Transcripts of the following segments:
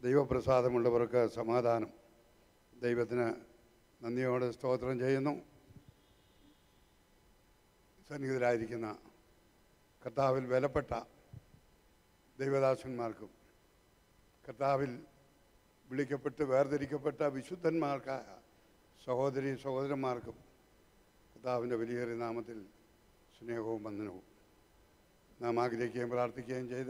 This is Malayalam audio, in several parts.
ദൈവപ്രസാദമുള്ളവർക്ക് സമാധാനം ദൈവത്തിന് നന്ദിയോടെ സ്തോത്രം ചെയ്യുന്നു സന്നിഹിതരായിരിക്കുന്ന കർത്താവിൽ വിലപ്പെട്ട ദൈവദാസന്മാർക്കും കർത്താവിൽ വിളിക്കപ്പെട്ട് വേർതിരിക്കപ്പെട്ട വിശുദ്ധന്മാർക്കായ സഹോദരി സഹോദരന്മാർക്കും കർത്താവിൻ്റെ വലിയേറിയ നാമത്തിൽ സ്നേഹവും വന്ദനവും നാം ആഗ്രഹിക്കുകയും പ്രാർത്ഥിക്കുകയും ചെയ്ത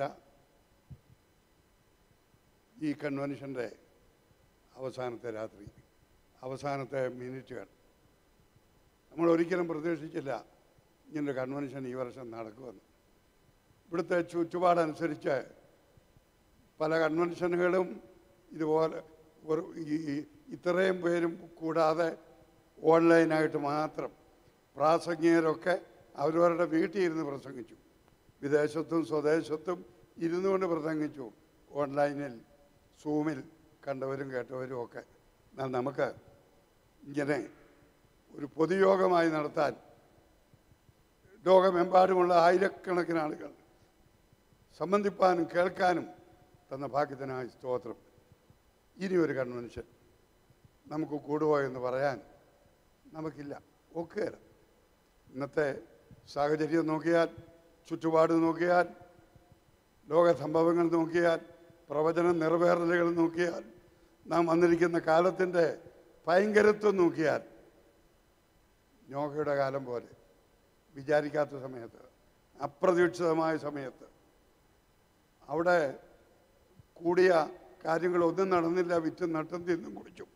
ഈ കൺവെൻഷൻ്റെ അവസാനത്തെ രാത്രി അവസാനത്തെ മിനിറ്റുകൾ നമ്മൾ ഒരിക്കലും പ്രതീക്ഷിച്ചില്ല ഇങ്ങനൊരു കൺവെൻഷൻ ഈ വർഷം നടക്കുമെന്ന് ഇവിടുത്തെ ചുറ്റുപാടനുസരിച്ച് പല കൺവെൻഷനുകളും ഇതുപോലെ ഒരു- ഈ- ഈ- ഇത്രയും പേരും കൂടാതെ ഓൺലൈനായിട്ട് മാത്രം പ്രാസംഗികരൊക്കെ അവരവരുടെ വീട്ടിൽ ഇരുന്ന് പ്രസംഗിച്ചു വിദേശത്തും സ്വദേശത്തും ഇരുന്നു കൊണ്ട് പ്രസംഗിച്ചു ഓൺലൈനിൽ സൂമിൽ കണ്ടവരും കേട്ടവരും ഒക്കെ എന്നാൽ നമുക്ക് ഇങ്ങനെ ഒരു പൊതുയോഗമായി നടത്താൻ ലോകമെമ്പാടുമുള്ള ആയിരക്കണക്കിന് ആളുകൾ സംബന്ധിപ്പാനും കേൾക്കാനും തന്ന ഭാഗ്യത്തിനായി സ്തോത്രം ഇനി ഒരു കൺവെൻഷൻ നമുക്ക് കൂടുവോ എന്ന് പറയാൻ നമുക്കില്ല ഒക്കുകയില്ല ഇന്നത്തെ സാഹചര്യം നോക്കിയാൽ ചുറ്റുപാട് നോക്കിയാൽ ലോക സംഭവങ്ങൾ നോക്കിയാൽ പ്രവചന നിറവേറലുകൾ നോക്കിയാൽ നാം വന്നിരിക്കുന്ന കാലത്തിൻ്റെ ഭയങ്കരത്വം നോക്കിയാൽ നോഹയുടെ കാലം പോലെ വിചാരിക്കാത്ത സമയത്ത് അപ്രതീക്ഷിതമായ സമയത്ത് അവിടെ കൂടിയ കാര്യങ്ങളൊന്നും നടന്നില്ല വിറ്റും നട്ടും തിന്നും കുടിച്ചു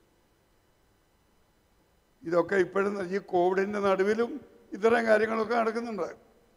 ഇതൊക്കെ ഇപ്പോഴും ഈ കോവിഡിൻ്റെ നടുവിലും ഇത്തരം കാര്യങ്ങളൊക്കെ നടക്കുന്നുണ്ട്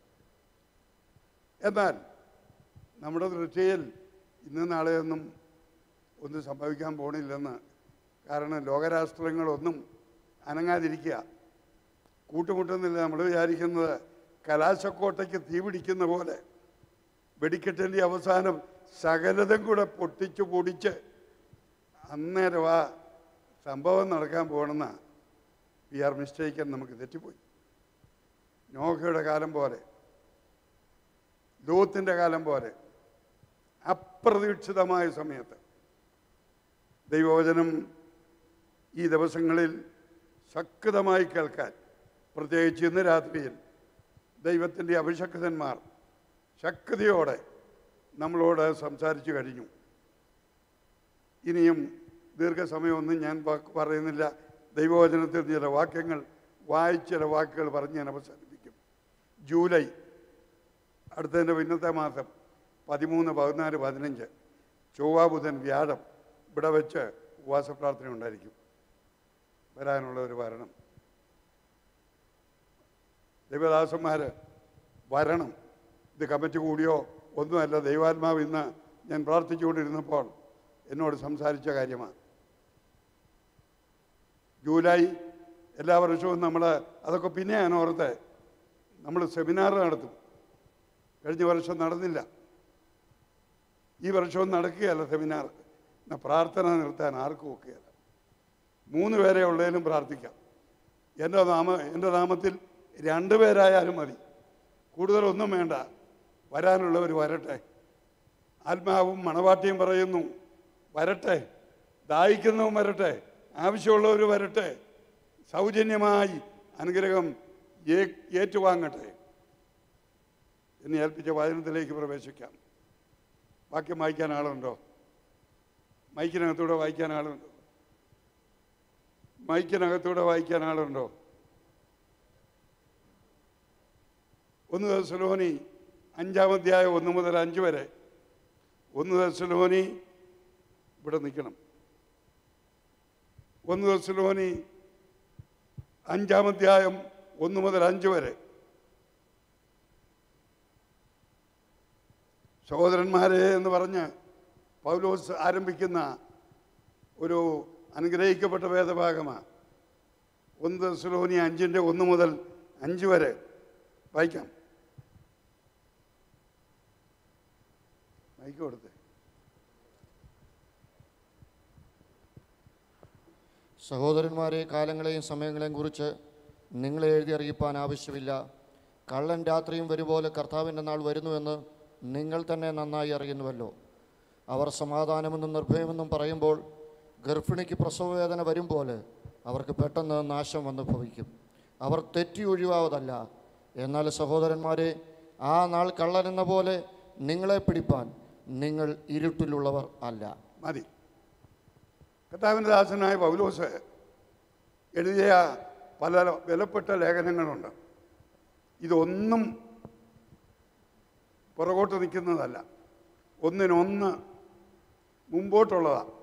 എന്നാൽ നമ്മുടെ ദൃഷ്ടിയിൽ ഇന്ന് നാളെയൊന്നും ഒന്നും സംഭവിക്കാൻ പോണില്ലെന്ന് കാരണം ലോകരാഷ്ട്രങ്ങളൊന്നും അനങ്ങാതിരിക്കുക കൂട്ടുമുട്ടുന്നില്ല നമ്മൾ വിചാരിക്കുന്നത് കലാശക്കോട്ടയ്ക്ക് തീ പിടിക്കുന്ന പോലെ വെടിക്കെട്ടിൻ്റെ അവസാനം സകലതും കൂടെ പൊട്ടിച്ചു പൊടിച്ച് അന്നേരം ആ സംഭവം നടക്കാൻ പോകണമെന്ന വി ആർ മിസ്റ്റേക്കൻ നമുക്ക് തെറ്റിപ്പോയി നോഹയുടെ കാലം പോലെ ലൂത്തിൻ്റെ കാലം പോലെ അപ്രതീക്ഷിതമായ സമയത്ത് ദൈവവചനം ഈ ദിവസങ്ങളിൽ ശക്തമായി കേൾക്കാൻ പ്രത്യേകിച്ച് ഇന്ന് രാത്രിയിൽ ദൈവത്തിൻ്റെ അഭിഷക്തന്മാർ ശക്തിയോടെ നമ്മളോട് സംസാരിച്ചു കഴിഞ്ഞു ഇനിയും ദീർഘസമയമൊന്നും ഞാൻ വാക്ക് പറയുന്നില്ല ദൈവവചനത്തിൽ ചില വാക്യങ്ങൾ വായിച്ച് ചില വാക്കുകൾ പറഞ്ഞ് ഞാൻ അവസാനിപ്പിക്കും ജൂലൈ അടുത്തതിൻ്റെ പിന്നത്തെ മാസം പതിമൂന്ന് പതിനാല് പതിനഞ്ച് ചൊവ്വ ബുധൻ വ്യാഴം ഇവിടെ വെച്ച് ഉപവാസ പ്രാർത്ഥന ഉണ്ടായിരിക്കും വരാനുള്ളവർ വരണം ദൈവദാസന്മാർ വരണം ഇത് കമ്മിറ്റി കൂടിയോ ഒന്നുമല്ല ദൈവാത്മാവ് ഇന്ന് ഞാൻ പ്രാർത്ഥിച്ചുകൊണ്ടിരുന്നപ്പോൾ എന്നോട് സംസാരിച്ച കാര്യമാണ് ജൂലൈ എല്ലാ വർഷവും നമ്മൾ അതൊക്കെ പിന്നെയാണ് ഓർത്ത് നമ്മൾ സെമിനാർ നടത്തും കഴിഞ്ഞ വർഷം നടന്നില്ല ഈ വർഷവും നടക്കുകയല്ല സെമിനാർ എന്നാ പ്രാർത്ഥന നിർത്താൻ ആർക്കും ഒക്കെയല്ല മൂന്ന് പേരെ ഉള്ളതിലും പ്രാർത്ഥിക്കാം എൻ്റെ നാമ എൻ്റെ നാമത്തിൽ രണ്ട് പേരായാലും മതി കൂടുതലൊന്നും വേണ്ട വരാനുള്ളവർ വരട്ടെ ആത്മാവും മണവാട്ടിയും പറയുന്നു വരട്ടെ ദാഹിക്കുന്നവൻ വരട്ടെ ആവശ്യമുള്ളവർ വരട്ടെ സൗജന്യമായി അനുഗ്രഹം ഏ- ഏറ്റുവാങ്ങട്ടെ എന്ന് ഏൽപ്പിച്ച വചനത്തിലേക്ക് പ്രവേശിക്കാം വാക്യം വായിക്കാൻ ആളുണ്ടോ മൈക്കിനകത്തൂടെ വായിക്കാൻ ആളുണ്ടോ മൈക്കിനകത്തൂടെ വായിക്കാൻ ആളുണ്ടോ ഒന്ന് ദശലോനി അഞ്ചാം അധ്യായം ഒന്ന് മുതൽ അഞ്ച് വരെ ഒന്ന് ദശലോനി ഇവിടെ നിൽക്കണം ഒന്ന് ദശലോനി അഞ്ചാം അധ്യായം ഒന്ന് മുതൽ അഞ്ച് വരെ സഹോദരന്മാരെ എന്ന് പറഞ്ഞ് പൗലോസ് ആരംഭിക്കുന്ന ഒരു അനുഗ്രഹിക്കപ്പെട്ട വേദഭാഗമാണ് ഒന്ന് ദശലോനി അഞ്ചിൻ്റെ ഒന്ന് മുതൽ അഞ്ച് വരെ വായിക്കാം മൈക്ക് കൊടുത്തേ സഹോദരന്മാരെ കാലങ്ങളെയും സമയങ്ങളെയും കുറിച്ച് നിങ്ങളെ എഴുതി അറിയിപ്പാൻ ആവശ്യമില്ല കള്ളൻ രാത്രിയും വരുപോലെ കർത്താവിൻ്റെ നാൾ വരുന്നുവെന്ന് നിങ്ങൾ തന്നെ നന്നായി അറിയുന്നുവല്ലോ അവർ സമാധാനമെന്നും നിർഭയമെന്നും പറയുമ്പോൾ ഗർഭിണിക്ക് പ്രസവവേദന വരും പോലെ അവർക്ക് പെട്ടെന്ന് നാശം വന്നു ഭവിക്കും അവർ തെറ്റി ഒഴിവാവതല്ല എന്നാൽ സഹോദരന്മാരെ ആ നാൾ കള്ളനെന്ന പോലെ നിങ്ങളെ പിടിപ്പാൻ നിങ്ങൾ ഇരുട്ടിലുള്ളവർ അല്ല മതി കർത്താവിൻ്റെ ദാസനായ പൗലോസ് എഴുതിയ പല വിലപ്പെട്ട ലേഖനങ്ങളുണ്ട് ഇതൊന്നും പുറകോട്ട് നിൽക്കുന്നതല്ല ഒന്നിനൊന്ന് മുമ്പോട്ടുള്ളതാണ്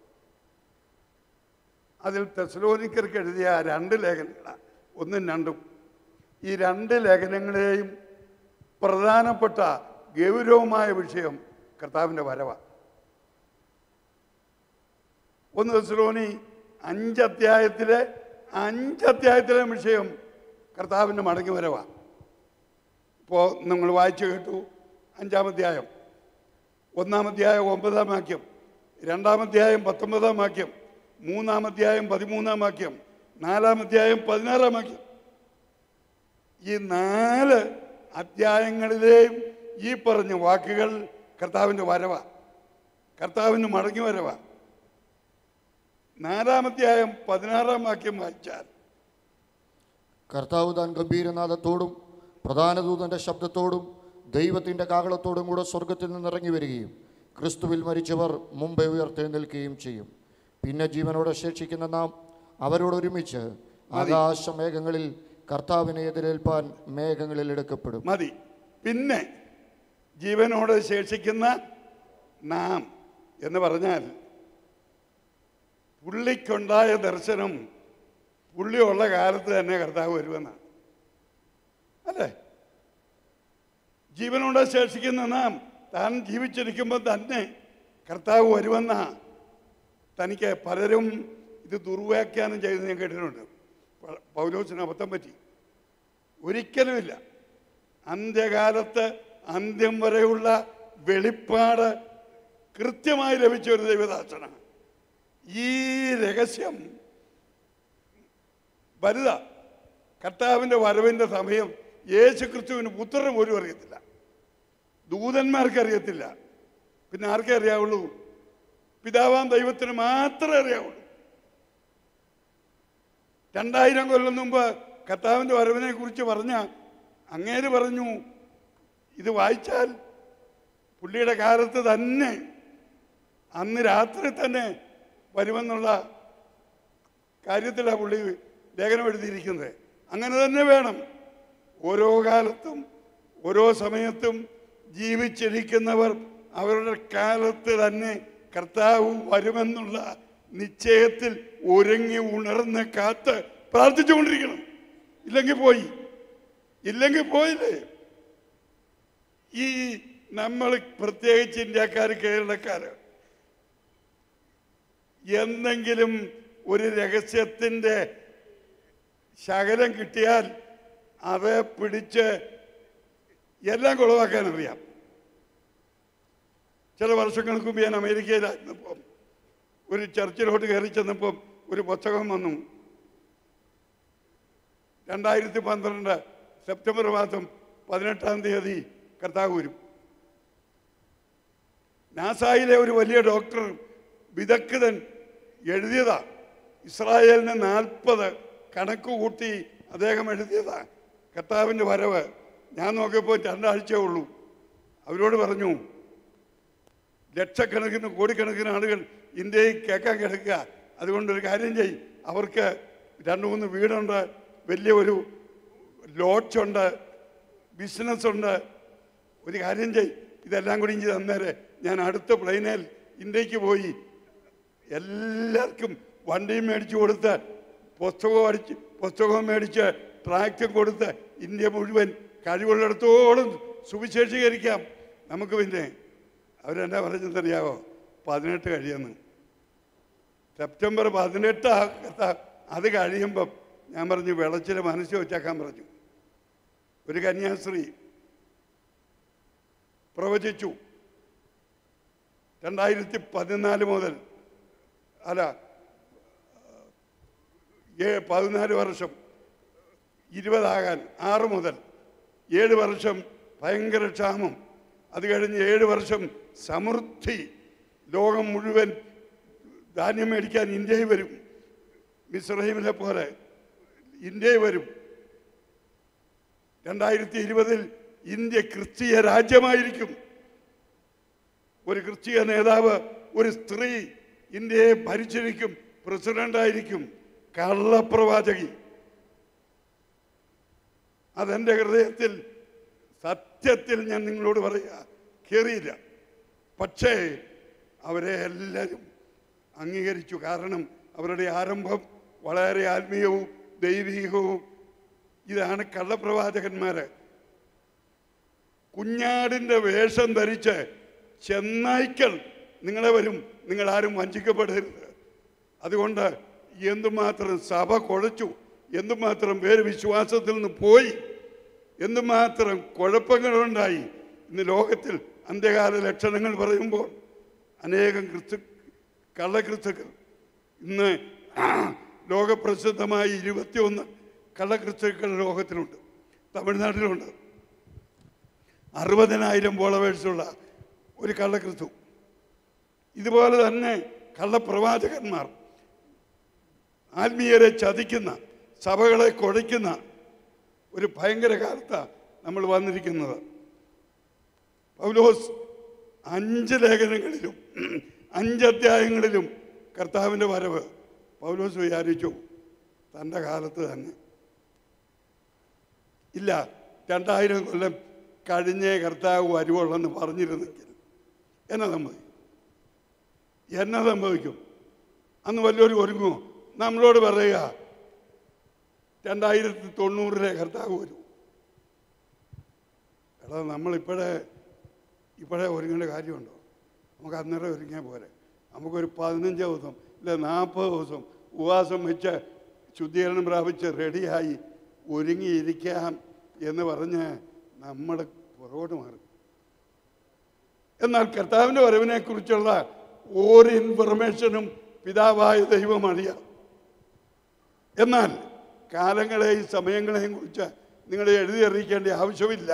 അതിൽ തെസലോനിക്കർക്ക് എഴുതിയ രണ്ട് ലേഖനങ്ങളാണ് ഒന്നും രണ്ടും ഈ രണ്ട് ലേഖനങ്ങളെയും പ്രധാനപ്പെട്ട ഗൗരവമായ വിഷയം കർത്താവിൻ്റെ വരവാണ് ഒന്ന് തെസലോനി അഞ്ചധ്യായത്തിലെ അഞ്ചധ്യായത്തിലെ വിഷയം കർത്താവിൻ്റെ മടങ്ങി വരവാണ് ഇപ്പോൾ നിങ്ങൾ വായിച്ചു കേട്ടു അഞ്ചാമധ്യായം ഒന്നാമധ്യായം ഒമ്പതാം വാക്യം രണ്ടാമധ്യായം പത്തൊമ്പതാം വാക്യം മൂന്നാമധ്യായം പതിമൂന്നാം വാക്യം നാലാമധ്യായം പതിനാറാം വാക്യം ഈ നാല് അധ്യായങ്ങളിലെയും ഈ പറഞ്ഞ വാക്കുകൾ കർത്താവിൻ്റെ വരവ കർത്താവിന് മടങ്ങി വരവ നാലാമധ്യായം പതിനാറാം വാക്യം വായിച്ചാൽ കർത്താവ് താൻ ഗംഭീരനാഥത്തോടും പ്രധാന ദൂതന്റെ ശബ്ദത്തോടും ദൈവത്തിൻ്റെ കാകളത്തോടും കൂടെ സ്വർഗത്തിൽ നിന്നിറങ്ങി വരികയും ക്രിസ്തുവിൽ മരിച്ചവർ മുമ്പേ ഉയർത്തെഴുന്നേൽക്കുകയും ചെയ്യും പിന്നെ ജീവനോടെ ശേഷിക്കുന്ന നാം അവരോടൊരുമിച്ച് ആകാശമേഘങ്ങളിൽ കർത്താവിനെ എതിരേൽപ്പാൻ മേഘങ്ങളിൽ എടുക്കപ്പെടും മതി പിന്നെ ജീവനോടെ ശേഷിക്കുന്ന നാം എന്ന് പറഞ്ഞാൽ പുള്ളിക്കുണ്ടായ ദർശനം പുള്ളിയുള്ള കാലത്ത് തന്നെ കർത്താവ് വരുമെന്നാണ് അല്ലേ ജീവനോടെ ശേഷിക്കുന്ന നാം താൻ ജീവിച്ചിരിക്കുമ്പോൾ തന്നെ കർത്താവ് വരുമെന്ന തനിക്ക് പലരും ഇത് ദുർവ്യാഖ്യാനം ചെയ്ത് ഞാൻ കേട്ടിട്ടുണ്ട് പ- പൗലോസിന് അബദ്ധം പറ്റി ഒരിക്കലുമില്ല അന്ത്യകാലത്ത് അന്ത്യം വരെയുള്ള വെളിപ്പാട് കൃത്യമായി ലഭിച്ച ഒരു ദൈവദാസനാണ് ഈ രഹസ്യം വലുതാ കർത്താവിൻ്റെ വരവിൻ്റെ സമയം യേശു ക്രിസ്തുവിന് പുത്രന് പോലും അറിയത്തില്ല ദൂതന്മാർക്ക് അറിയത്തില്ല പിന്നെ ആർക്കേ അറിയാവുള്ളൂ പിതാവാം ദൈവത്തിന് മാത്രമേ അറിയാവുള്ളൂ രണ്ടായിരം കൊല്ലം മുമ്പ് കർത്താവിൻ്റെ വരവിനെ കുറിച്ച് പറഞ്ഞ അങ്ങേര് പറഞ്ഞു ഇത് വായിച്ചാൽ പുള്ളിയുടെ കാലത്ത് തന്നെ അന്ന് രാത്രി തന്നെ വരുമെന്നുള്ള കാര്യത്തിലാണ് പുള്ളി ലേഖനം എഴുതിയിരിക്കുന്നത് അങ്ങനെ തന്നെ വേണം ഓരോ കാലത്തും ഓരോ സമയത്തും ജീവിച്ചിരിക്കുന്നവർ അവരുടെ കാലത്ത് തന്നെ കർത്താവ് വരുമെന്നുള്ള നിശ്ചയത്തിൽ ഒരുങ്ങി ഉണർന്ന് കാത്ത് പ്രാർത്ഥിച്ചുകൊണ്ടിരിക്കണം ഇല്ലെങ്കിൽ പോയി ഇല്ലെങ്കിൽ പോയില്ലേ ഈ നമ്മൾ പ്രത്യേകിച്ച് ഇന്ത്യക്കാർ കേരളക്കാർ എന്തെങ്കിലും ഒരു രഹസ്യത്തിൻ്റെ ശകലം കിട്ടിയാൽ അത് പിടിച്ച് എല്ലാം കുളവാക്കാൻ അറിയാം ചില വർഷങ്ങൾക്ക് മുമ്പ് ഞാൻ അമേരിക്കയിലായിരുന്നപ്പം ഒരു ചർച്ചിലോട്ട് കയറി ചെന്നപ്പം ഒരു പുസ്തകം വന്നു രണ്ടായിരത്തി പന്ത്രണ്ട് സെപ്റ്റംബർ മാസം പതിനെട്ടാം തീയതി കർത്താവ് വരും നാസായിലെ ഒരു വലിയ ഡോക്ടർ വിദഗ്ധൻ എഴുതിയതാ ഇസ്രായേലിന് നാൽപ്പത് കണക്ക് കൂട്ടി അദ്ദേഹം എഴുതിയതാ കർത്താവിൻ്റെ വരവ് ഞാൻ നോക്കിയപ്പോൾ രണ്ടാഴ്ചയേ ഉള്ളൂ അവരോട് പറഞ്ഞു ലക്ഷക്കണക്കിന് കോടിക്കണക്കിന് ആളുകൾ ഇന്ത്യയിൽ കേൾക്കാൻ കിടക്കുക അതുകൊണ്ടൊരു കാര്യം ചെയ് അവർക്ക് രണ്ട് മൂന്ന് വീടുണ്ട് വലിയ ഒരു ലോഡ്ജുണ്ട് ബിസിനസ്സുണ്ട് ഒരു കാര്യം ചെയ് ഇതെല്ലാം കൂടി ഇഞ്ചി തന്നേരെ ഞാൻ അടുത്ത പ്ലെയിനിൽ ഇന്ത്യക്ക് പോയി എല്ലാവർക്കും വണ്ടിയും മേടിച്ചു കൊടുത്ത് പുസ്തകം അടിച്ച് പുസ്തകം മേടിച്ച് ട്രാക്റ്റും കൊടുത്ത് ഇന്ത്യ മുഴുവൻ കഴിവുള്ളിടത്തോളം സുവിശേഷീകരിക്കാം നമുക്ക് പിന്നെ അവരെന്നാ പറഞ്ഞതെന്നറിയാവോ പതിനെട്ട് കഴിയുന്നു സെപ്റ്റംബർ പതിനെട്ട് അത് കഴിയുമ്പം ഞാൻ പറഞ്ഞു വെളച്ചിൽ മനസ്സ് വെച്ചേക്കാൻ പറഞ്ഞു ഒരു കന്യാസ്ത്രീ പ്രവചിച്ചു രണ്ടായിരത്തി പതിനാല് മുതൽ അല്ല ഏ പതിനാല് വർഷം ഇരുപതാകാൻ ആറ് മുതൽ ഏഴ് വർഷം ഭയങ്കര ക്ഷാമം അത് കഴിഞ്ഞ് ഏഴ് വർഷം സമൃദ്ധി ലോകം മുഴുവൻ ധാന്യം മേടിക്കാൻ ഇന്ത്യയിൽ വരും മിസ്രൈമിലെ പോലെ ഇന്ത്യയിൽ വരും രണ്ടായിരത്തി ഇരുപതിൽ ഇന്ത്യ ക്രിസ്തീയ രാജ്യമായിരിക്കും ഒരു ക്രിസ്തീയ നേതാവ് ഒരു സ്ത്രീ ഇന്ത്യയെ ഭരിച്ചിരിക്കും പ്രസിഡന്റായിരിക്കും കള്ളപ്രവാചകി അതെൻ്റെ ഹൃദയത്തിൽ സത്യത്തിൽ ഞാൻ നിങ്ങളോട് പറയുക കയറിയില്ല പക്ഷേ അവരെ എല്ലാവരും അംഗീകരിച്ചു കാരണം അവരുടെ ആരംഭം വളരെ ആത്മീയവും ദൈവികവും ഇതാണ് കള്ളപ്രവാചകന്മാര് കുഞ്ഞാടിൻ്റെ വേഷം ധരിച്ച് ചെന്നായ്ക്കൾ നിങ്ങളെ വരും നിങ്ങൾ ആരും വഞ്ചിക്കപ്പെടരുത് അതുകൊണ്ട് എന്തുമാത്രം സഭ കുഴച്ചു എന്തുമാത്രം പേര് വിശ്വാസത്തിൽ നിന്ന് പോയി എന്തുമാത്രം കുഴപ്പങ്ങളുണ്ടായി ഇന്ന് ലോകത്തിൽ അന്ത്യകാല ലക്ഷണങ്ങൾ പറയുമ്പോൾ അനേകം ക്രിസ്തു കള്ളക്രിസ്തുക്കൾ ഇന്ന് ലോകപ്രസിദ്ധമായ ഇരുപത്തിയൊന്ന് കള്ളക്രിസ്തുക്കൾ ലോകത്തിലുണ്ട് തമിഴ്നാട്ടിലുണ്ട് അറുപതിനായിരം ഫോളോവേഴ്സുള്ള ഒരു കള്ളക്രിസ്തു ഇതുപോലെ തന്നെ കള്ളപ്രവാചകന്മാർ ആത്മീയരെ ചതിക്കുന്ന സഭകളെ കുഴയ്ക്കുന്ന ഒരു ഭയങ്കര കാലത്താണ് നമ്മൾ വന്നിരിക്കുന്നത് പൗലോസ് അഞ്ച് ലേഖനങ്ങളിലും അഞ്ച് അധ്യായങ്ങളിലും കർത്താവിൻ്റെ വരവ് പൗലോസ് വിചാരിച്ചു തൻ്റെ കാലത്ത് തന്നെ ഇല്ല രണ്ടായിരം കൊല്ലം കഴിഞ്ഞേ കർത്താവ് വരുവുള്ളെന്ന് പറഞ്ഞിരുന്നെങ്കിൽ എന്നെ സംഭവിക്കും എന്നെ സംഭവിക്കും അന്ന് വല്ലവരും ഒരുങ്ങുമോ നമ്മളോട് പറയുക രണ്ടായിരത്തി തൊണ്ണൂറിലെ കർത്താവ് വരും എടാ നമ്മളിപ്പോഴേ ഇപ്പോഴേ ഒരുങ്ങേണ്ട കാര്യമുണ്ടോ നമുക്ക് അന്നേരം ഒരുങ്ങിയാൽ പോരെ നമുക്കൊരു പതിനഞ്ച് ദിവസം ഇല്ല നാൽപ്പത് ദിവസം ഉപവാസം വെച്ച് ശുദ്ധീകരണം പ്രാപിച്ച് റെഡിയായി ഒരുങ്ങിയിരിക്കാം എന്ന് പറഞ്ഞ് നമ്മൾ പുറകോട്ട് മാറും എന്നാൽ കർത്താവിൻ്റെ വരവിനെക്കുറിച്ചുള്ള ഒരു ഇൻഫർമേഷനും പിതാവായ ദൈവം അറിയാം എന്നാൽ കാലങ്ങളെയും സമയങ്ങളെയും കുറിച്ച് നിങ്ങളെ എഴുതി അറിയിക്കേണ്ട ആവശ്യമില്ല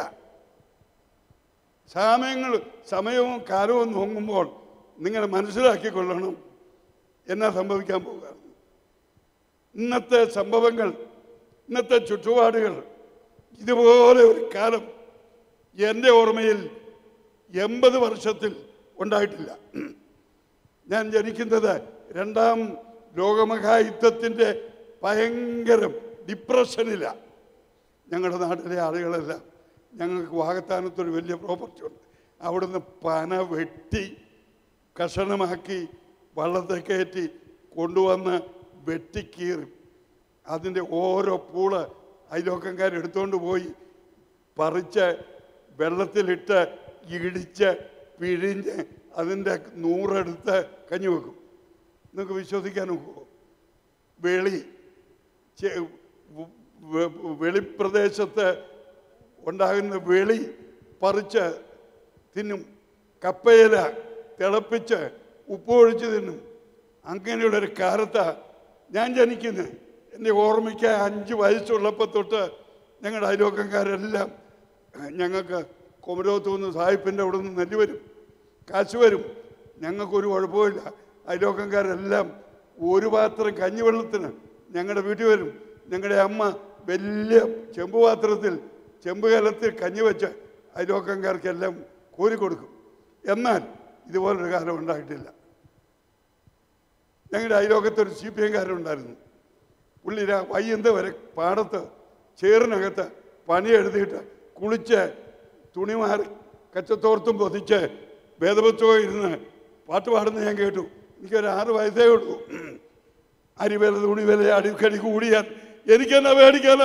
സമയങ്ങൾ സമയവും കാലവും നോക്കുമ്പോൾ നിങ്ങൾ മനസ്സിലാക്കിക്കൊള്ളണം എന്നാ സംഭവിക്കാൻ പോകുകയാണ് ഇന്നത്തെ സംഭവങ്ങൾ ഇന്നത്തെ ചുറ്റുപാടുകൾ ഇതുപോലെ ഒരു കാലം എൻ്റെ ഓർമ്മയിൽ എൺപത് വർഷത്തിൽ ഉണ്ടായിട്ടില്ല ഞാൻ ജനിക്കുന്നത് രണ്ടാം ലോകമഹായുദ്ധത്തിൻ്റെ ഭയങ്കര ഡിപ്രഷനില്ല ഞങ്ങളുടെ നാട്ടിലെ ആളുകളെല്ലാം ഞങ്ങൾക്ക് വാഗത്താനത്തൊരു വലിയ പ്രോപ്പർട്ടി ഉണ്ട് അവിടുന്ന് പന വെട്ടി കഷണമാക്കി വള്ളത്തെ കയറ്റി കൊണ്ടുവന്ന് വെട്ടിക്കീറി അതിൻ്റെ ഓരോ പൂള് അയലോക്കംകാരെടുത്തുകൊണ്ട് പോയി പറിച്ച് വെള്ളത്തിലിട്ട് ഇടിച്ച് പിഴിഞ്ഞ് അതിൻ്റെ നൂറെടുത്ത് കഞ്ഞി വെക്കും നിങ്ങൾക്ക് വിശ്വസിക്കാൻ ഒക്കുമോ വെളി ചെ- വ- വ- വെളിപ്രദേശത്ത് ഉണ്ടാകുന്ന വെളി പറിച്ച് തിന്നും കപ്പയില തിളപ്പിച്ച് ഉപ്പ് ഒഴിച്ച് തിന്നും അങ്ങനെയുള്ള ഒരു കാലത്താണ് ഞാൻ ജനിക്കുന്നത് എൻ്റെ ഓർമ്മയ്ക്ക് അഞ്ച് വയസ്സുള്ളപ്പോൾ തൊട്ട് ഞങ്ങളുടെ അയലോക്കക്കാരെല്ലാം ഞങ്ങൾക്ക് കൊമരോത്ത് നിന്ന് സാഹിബിൻ്റെ അവിടെ നിന്ന് നെല്ല് വരും കാശ് വരും ഞങ്ങൾക്കൊരു കുഴപ്പമില്ല അയലോക്കക്കാരെല്ലാം ഒരു പാത്രം കഞ്ഞിവെള്ളത്തിന് ഞങ്ങളുടെ വീട്ടിൽ വരും ഞങ്ങളുടെ അമ്മ വലിയ ചെമ്പ് പാത്രത്തിൽ ചെമ്പ് കലത്തിൽ കഞ്ഞി വെച്ച് അയലോക്കക്കാർക്കെല്ലാം കോരി കൊടുക്കും എന്നാൽ ഇതുപോലൊരു കാലം ഉണ്ടായിട്ടില്ല ഞങ്ങളുടെ അയലോക്കത്തൊരു സി പി എംകാരുണ്ടായിരുന്നു പുള്ളി രാ- വൈകുന്നേരം വരെ പാടത്ത് ചേറിനകത്ത് പണിയെഴുതിയിട്ട് കുളിച്ച് തുണി മാറി കച്ചത്തോർത്തും പൊതിച്ച് വേദപുസ്തകം ഇരുന്ന് പാട്ട് പാടുന്ന ഞാൻ കേട്ടു എനിക്കൊരു ആറ് വയസ്സേ ഉള്ളൂ അരിവില തുണി വില അടിക്കടി കൂടിയാൽ എനിക്കെന്നാ പേടിക്കാനാ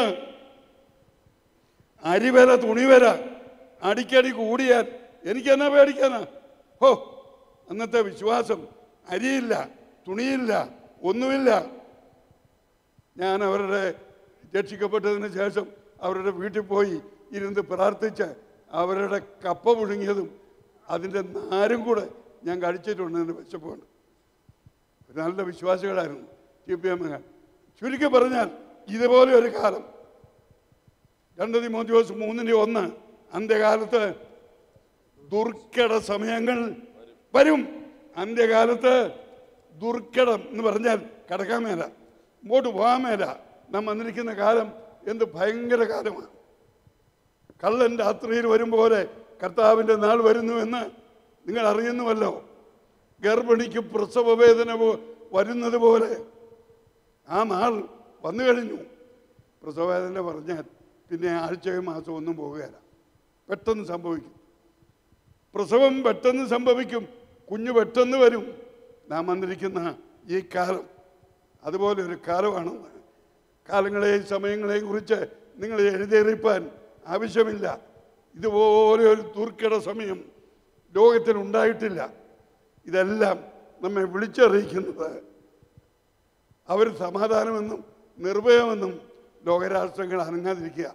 അരിവില തുണി വില അടിക്കടി കൂടിയാൽ എനിക്കെന്നാ പേടിക്കാനാ ഹോ അന്നത്തെ വിശ്വാസം അരിയില്ല തുണിയില്ല ഒന്നുമില്ല ഞാൻ അവരുടെ രക്ഷിക്കപ്പെട്ടതിന് ശേഷം അവരുടെ വീട്ടിൽ പോയി ഇരുന്ന് പ്രാർത്ഥിച്ച് അവരുടെ കപ്പ പുഴുങ്ങിയതും അതിൻ്റെ നാരും കൂടെ ഞാൻ കഴിച്ചിട്ടുണ്ട് എൻ്റെ വിശപ്പുണ്ട് ഒരു നല്ല വിശ്വാസികളായിരുന്നു ടി പി എം ചുരുക്കി പറഞ്ഞാൽ ഇതുപോലെ ഒരു കാലം രണ്ട് തിമോത്തിയോസ് മൂന്നിൻ്റെ ഒന്ന് അന്ത്യകാലത്ത് ദുർഘട സമയങ്ങൾ വരും അന്ത്യകാലത്ത് ദുർഘടം എന്ന് പറഞ്ഞാൽ കടക്കാൻ മേല ഇങ്ങോട്ട് പോകാൻ മേല നാം വന്നിരിക്കുന്ന കാലം എന്ത് ഭയങ്കര കാലമാണ് കള്ളൻ രാത്രിയിൽ വരും പോലെ കർത്താവിൻ്റെ നാൾ വരുന്നുവെന്ന് നിങ്ങൾ അറിയുന്നുവല്ലോ ഗർഭിണിക്ക് പ്രസവ വേദന പോ- വരുന്നത് പോലെ ആ നാൾ വന്നു കഴിഞ്ഞു പ്രസവവേദന പറഞ്ഞാൽ പിന്നെ ആഴ്ചയും മാസവും ഒന്നും പോകുകയില്ല പെട്ടെന്ന് സംഭവിക്കും പ്രസവം പെട്ടെന്ന് സംഭവിക്കും കുഞ്ഞ് പെട്ടെന്ന് വരും നാം വന്നിരിക്കുന്ന ഈ കാലം അതുപോലെ ഒരു കാലമാണെന്ന് കാലങ്ങളെയും സമയങ്ങളെയും കുറിച്ച് നിങ്ങൾ എഴുതിയെറിപ്പാൻ ആവശ്യമില്ല ഇതുപോലെ ഒരു ദുർഘട സമയം ലോകത്തിൽ ഉണ്ടായിട്ടില്ല ഇതെല്ലാം നമ്മെ വിളിച്ചറിയിക്കുന്നത് അവർ സമാധാനമെന്നും നിർഭയമെന്നും ലോകരാഷ്ട്രങ്ങൾ അനങ്ങാതിരിക്കുക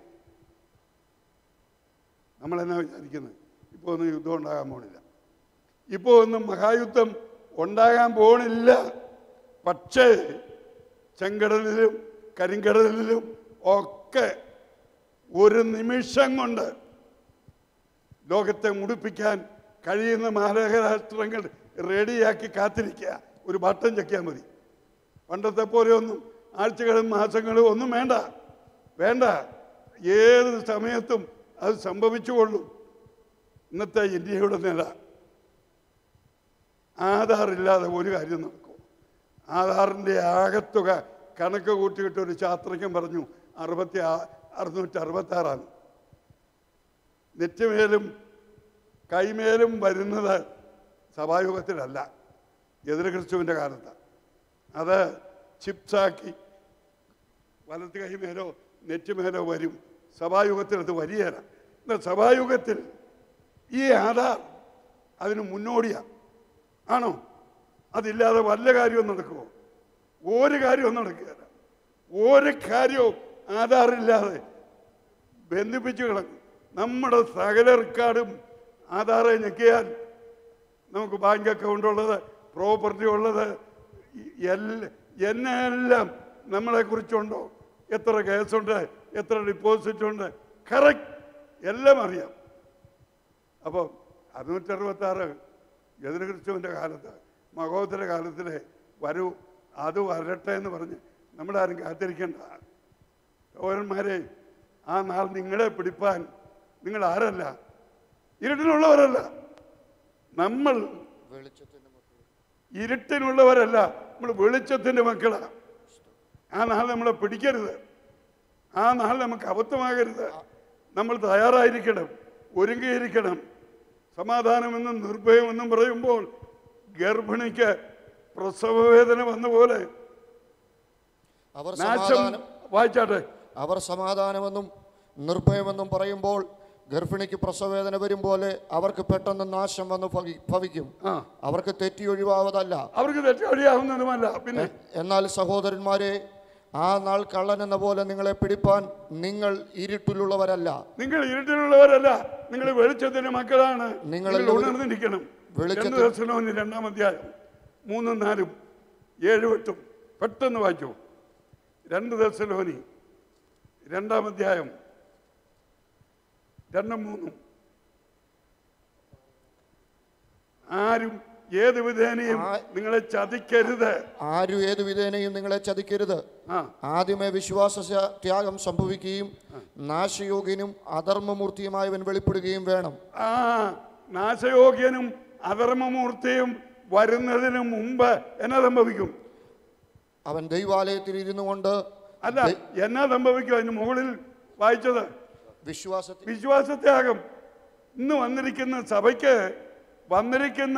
നമ്മളെന്നാ വിചാരിക്കുന്നത് ഇപ്പോൾ ഒന്നും യുദ്ധം ഉണ്ടാകാൻ പോണില്ല ഇപ്പോൾ ഒന്നും മഹായുദ്ധം ഉണ്ടാകാൻ പോണില്ല പക്ഷേ ചെങ്കടലിലും കരിങ്കടലിലും ഒക്കെ ഒരു നിമിഷം കൊണ്ട് ലോകത്തെ മുടിപ്പിക്കാൻ കഴിയുന്ന മാരകരാഷ്ട്രങ്ങൾ റെഡിയാക്കി കാത്തിരിക്കുക ഒരു ബട്ടൺ ചെക്കിയാൽ മതി പണ്ടത്തെ പോലെയൊന്നും ആഴ്ചകളും മാസങ്ങളും ഒന്നും വേണ്ട വേണ്ട ഏത് സമയത്തും അത് സംഭവിച്ചുകൊള്ളും ഇന്നത്തെ ഇന്ത്യയുടെ നില ആധാറില്ലാതെ ഒരു കാര്യം നടക്കും ആധാറിൻ്റെ ആകത്തുക കണക്ക് കൂട്ടിയിട്ട് ഒരു ശാസ്ത്രജ്ഞൻ പറഞ്ഞു അറുപത്തി ആ- അറുന്നൂറ്റി അറുപത്തി ആറാണ് നെറ്റുമേലും കൈമേലും വരുന്നത് സഭായുഗത്തിലല്ല എതിർ ക്രിസ്തുവിൻ്റെ കാലത്താണ് അത് ചിപ്സാക്കി വലത്ത് കൈമേലോ നെറ്റുമേലോ വരും സഭായുഗത്തിൽ അത് വരികയില്ല എന്നാൽ സഭായുഗത്തിൽ ഈ ആധാർ അതിന് മുന്നോടിയാണ് ആണോ അതില്ലാതെ വല്ല കാര്യവും നടക്കുമോ ഒരു കാര്യവും നടക്കുകയില്ല ഒരു കാര്യവും ആധാറില്ലാതെ ബന്ധിപ്പിച്ചു കിടക്കും നമ്മുടെ സകല റെക്കാർഡും ആധാറെ ഞെക്കിയാൽ നമുക്ക് ബാങ്ക് അക്കൗണ്ട് ഉള്ളത് പ്രോപ്പർട്ടി ഉള്ളത് എല്ല എന്നെല്ലാം നമ്മളെക്കുറിച്ചുണ്ടോ എത്ര കേസുണ്ട് എത്ര ഡിപ്പോസിറ്റ് ഉണ്ട് കറക്റ്റ് എല്ലാം അറിയാം അപ്പം അറുന്നൂറ്ററുപത്തി ആറ് എതിർ ക്രിസ്തുവിൻ്റെ കാലത്ത് മഹോദര കാലത്തിലെ വരൂ അത് വരട്ടെ എന്ന് പറഞ്ഞ് നമ്മളാരും കാത്തിരിക്കേണ്ട സഹോദരന്മാരെ ആ നാൾ നിങ്ങളെ പിടിപ്പാൻ നിങ്ങൾ ആരല്ല ഇരുട്ടിനുള്ളവരല്ല നമ്മൾ വെളിച്ചത്തിൻ്റെ മക്കൾ ഇരുട്ടിനുള്ളവരല്ല നമ്മൾ വെളിച്ചത്തിൻ്റെ മക്കളാണ് ആ നാൾ നമ്മളെ പിടിക്കരുത് ആ നാൾ നമുക്ക് അബദ്ധമാകരുത് നമ്മൾ തയ്യാറായിരിക്കണം ഒരുങ്ങിയിരിക്കണം സമാധാനമെന്നും നിർഭയമെന്നും പറയുമ്പോൾ ഗർഭിണിക്ക് പ്രസവവേദന വന്ന പോലെ അവർ നാശം സമാധാനം വായിച്ചാട്ടെ അവർ സമാധാനമെന്നും നിർഭയമെന്നും പറയുമ്പോൾ ഗർഭിണിക്ക് പ്രസവവേദന വരും പോലെ അവർക്ക് പെട്ടെന്ന് നാശം വന്ന് ഭവി- ഭവിക്കും ആ അവർക്ക് തെറ്റി ഒഴിവാവതല്ല അവർക്ക് തെറ്റുവഴിയാവുന്നതുമല്ല പിന്നെ എന്നാൽ സഹോദരന്മാരെ ആ നാൾ കള്ളൻ എന്ന പോലെ നിങ്ങളെ പിടിപ്പാൻ നിങ്ങൾ ഇരുട്ടിലുള്ളവരല്ല നിങ്ങൾ ഇരുട്ടിലുള്ളവരല്ല നിങ്ങൾ വെളിച്ചത്തിന്റെ മക്കളാണ് നിങ്ങൾ നിങ്ങൾ ഉണർന്നിരിക്കണം വെളിച്ചത്തിൽ- രണ്ട് ദർശനവും രണ്ടാം അധ്യായം മൂന്നും നാലും ഏഴും എട്ടും പെട്ടെന്ന് വായിച്ചു രണ്ട് ദർശനോനി രണ്ടാം അധ്യായം രണ്ടും മൂന്നും ആരും ഏത് വിധേനയും ആ- നിങ്ങളെ ചതിക്കരുത് ആരും ഏതു വിധേനയും നിങ്ങളെ ചതിക്കരുത് ആ ആദ്യമേ വിശ്വാസ സ- ത്യാഗം സംഭവിക്കുകയും നാശയോഗ്യനും അധർമ്മമൂർത്തിയുമായവൻ വെളിപ്പെടുകയും വേണം ആ നാശയോഗ്യനും അധർമ്മമൂർത്തിയും വരുന്നതിന് മുമ്പ് എന്നാ സംഭവിക്കും അവൻ ദൈവാലയത്തിൽ ഇരുന്നു കൊണ്ട് അല്ല എന്നാ സംഭവിക്കും അതിന് മുകളിൽ വായിച്ചത് വിശ്വാസത്തിൽ വിശ്വാസത്യാഗം ഇന്ന് വന്നിരിക്കുന്ന സഭയ്ക്ക് വന്നിരിക്കുന്ന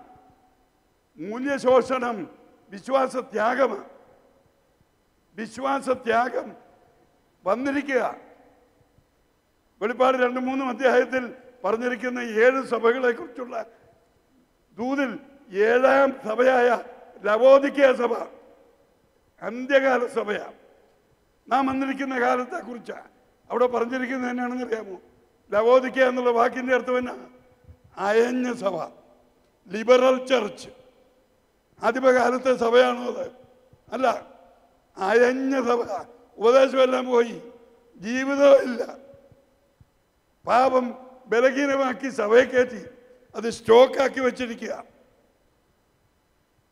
മൂല്യശോഷണം വിശ്വാസത്യാഗമാണ് വിശ്വാസത്യാഗം വന്നിരിക്കുക വെളിപ്പാട് രണ്ട് മൂന്നും അധ്യായത്തിൽ പറഞ്ഞിരിക്കുന്ന ഏഴ് സഭകളെ കുറിച്ചുള്ള ദൂതിൽ ഏഴാം സഭയായ ലവോദിക്കയ സഭ അന്ത്യകാല സഭയാണ് നാം വന്നിരിക്കുന്ന കാലത്തെ കുറിച്ചാണ് അവിടെ പറഞ്ഞിരിക്കുന്നത് എന്നാണെന്ന് അറിയാമോ ലവോദിക്ക എന്നുള്ള വാക്കിന്റെ അർത്ഥം എന്നാ അയഞ്ഞ സഭ ലിബറൽ ചർച്ച് ആദ്യകാലത്തെ സഭയാണോ അത് അല്ല അയഞ്ഞ സഭ ഉപദേശമെല്ലാം പോയി ജീവിതമില്ല പാപം ബലഹീനമാക്കി സഭയെ കയറ്റി അത് സ്റ്റോക്കാക്കി വെച്ചിരിക്കുക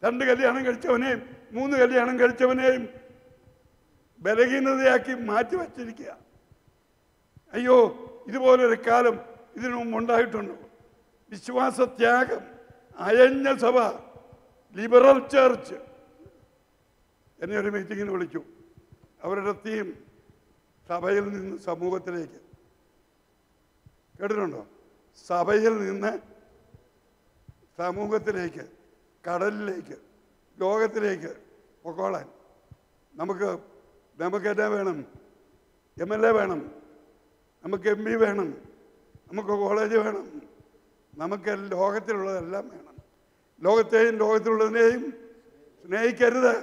രണ്ട് കല്യാണം കഴിച്ചവനെയും മൂന്ന് കല്യാണം കഴിച്ചവനെയും ബലഹീനതയാക്കി മാറ്റി വച്ചിരിക്കുക അയ്യോ ഇതുപോലൊരു കാലം ഇതിനു മുമ്പ് ഉണ്ടായിട്ടുണ്ടോ വിശ്വാസത്യാഗം അയഞ്ഞ സഭ ലിബറൽ ചർച്ച് എന്നെ ഒരു മീറ്റിങ്ങിന് വിളിച്ചു അവരുടെ തീം സഭയിൽ നിന്ന് സമൂഹത്തിലേക്ക് കേട്ടിട്ടുണ്ടോ സഭയിൽ നിന്ന് സമൂഹത്തിലേക്ക് കടലിലേക്ക് ലോകത്തിലേക്ക് പൊക്കോളാൻ നമുക്ക് നമുക്ക് എന്നാ വേണം എം എൽ എ വേണം നമുക്ക് എം പി വേണം നമുക്ക് കോളേജ് വേണം നമുക്ക് ലോകത്തിലുള്ളതെല്ലാം വേണം ലോകത്തെയും ലോകത്തിലുള്ളതിനെയും സ്നേഹിക്കരുത്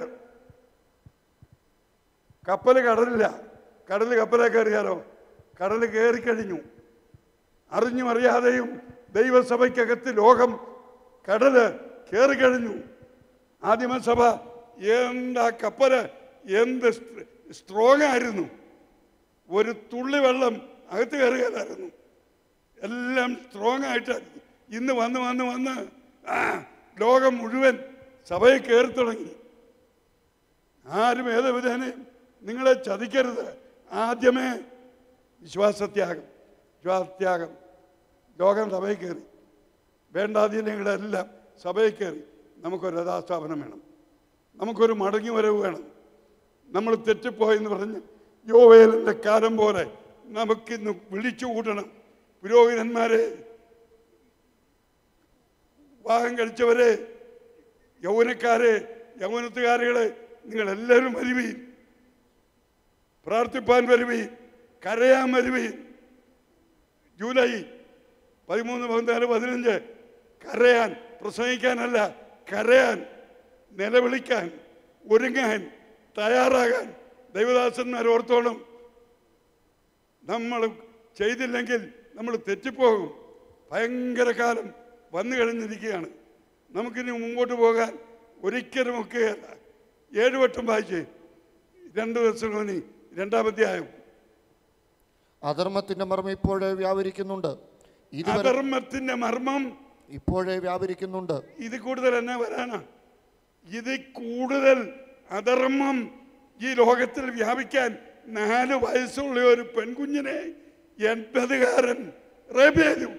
കപ്പൽ കടലില്ല കടൽ കപ്പലെ കയറിയാലോ കടൽ കയറിക്കഴിഞ്ഞു അറിഞ്ഞും അറിയാതെയും ദൈവസഭയ്ക്കകത്ത് ലോകം കടല് കയറിക്കഴിഞ്ഞു ആദിമസഭ എന്താ കപ്പല് എന്ത് സ്ട്രോങ് ആയിരുന്നു ഒരു തുള്ളി വെള്ളം അകത്ത് കയറുകയില്ലായിരുന്നു എല്ലാം സ്ട്രോങ് ആയിട്ടായിരുന്നു ഇന്ന് വന്ന് വന്ന് വന്ന് ആ, ലോകം മുഴുവൻ സഭയിൽ കയറി തുടങ്ങി ആരും ഏതുവിധേനയും നിങ്ങളെ ചതിക്കരുത് ആദ്യമേ വിശ്വാസത്യാഗം വിശ്വാസത്യാഗം ലോകം സഭയിൽ കയറി വേണ്ടാധീനങ്ങളെല്ലാം സഭയിൽ കയറി നമുക്കൊരു യഥാസ്ഥാപനം വേണം നമുക്കൊരു മടങ്ങി വരവ് വേണം നമ്മൾ തെറ്റിപ്പോയെന്ന് പറഞ്ഞ് യോവേലിൻ്റെ കാലം പോലെ നമുക്കിന്ന് വിളിച്ചു കൂട്ടണം പുരോഹിതന്മാരെ വിവാഹം കഴിച്ചവരെ യൗവനക്കാരെ യൗവനത്തുകാരികളെ നിങ്ങളെല്ലാവരും വരുവീൻ പ്രാർത്ഥിപ്പാൻ വരുവീൻ കരയാൻ വരുവീൻ ജൂലൈ പതിമൂന്ന് പതിനാല് പതിനഞ്ച് കരയാൻ പ്രസംഗിക്കാനല്ല കരയാൻ നിലവിളിക്കാൻ ഒരുങ്ങാൻ തയ്യാറാകാൻ ദൈവദാസന്മാർ ഓർത്തോളം നമ്മൾ ചെയ്തില്ലെങ്കിൽ നമ്മൾ തെറ്റിപ്പോകും ഭയങ്കര കാലം വന്നു കഴിഞ്ഞിരിക്കുകയാണ് നമുക്കിനി മുമ്പോട്ട് പോകാൻ ഒരിക്കലും ഒക്കെയല്ല ഏഴ് വട്ടം വായിച്ച് രണ്ട് ദിവസം തോന്നി രണ്ടാമധ്യായം അധർമ്മത്തിന്റെ മർമ്മം ഇപ്പോഴേ വ്യാപരിക്കുന്നുണ്ട് ഇതുവരെ അധർമ്മത്തിന്റെ മർമ്മം ഇപ്പോഴേ വ്യാപരിക്കുന്നുണ്ട് ഇത് കൂടുതൽ എന്നാ വരാനാ ഇത് കൂടുതൽ അധർമ്മം ഈ ലോകത്തിൽ വ്യാപിക്കാൻ നാല് വയസ്സുള്ള ഒരു പെൺകുഞ്ഞിനെ എൺപതുകാരൻ റേപ്പ് ചെയ്തു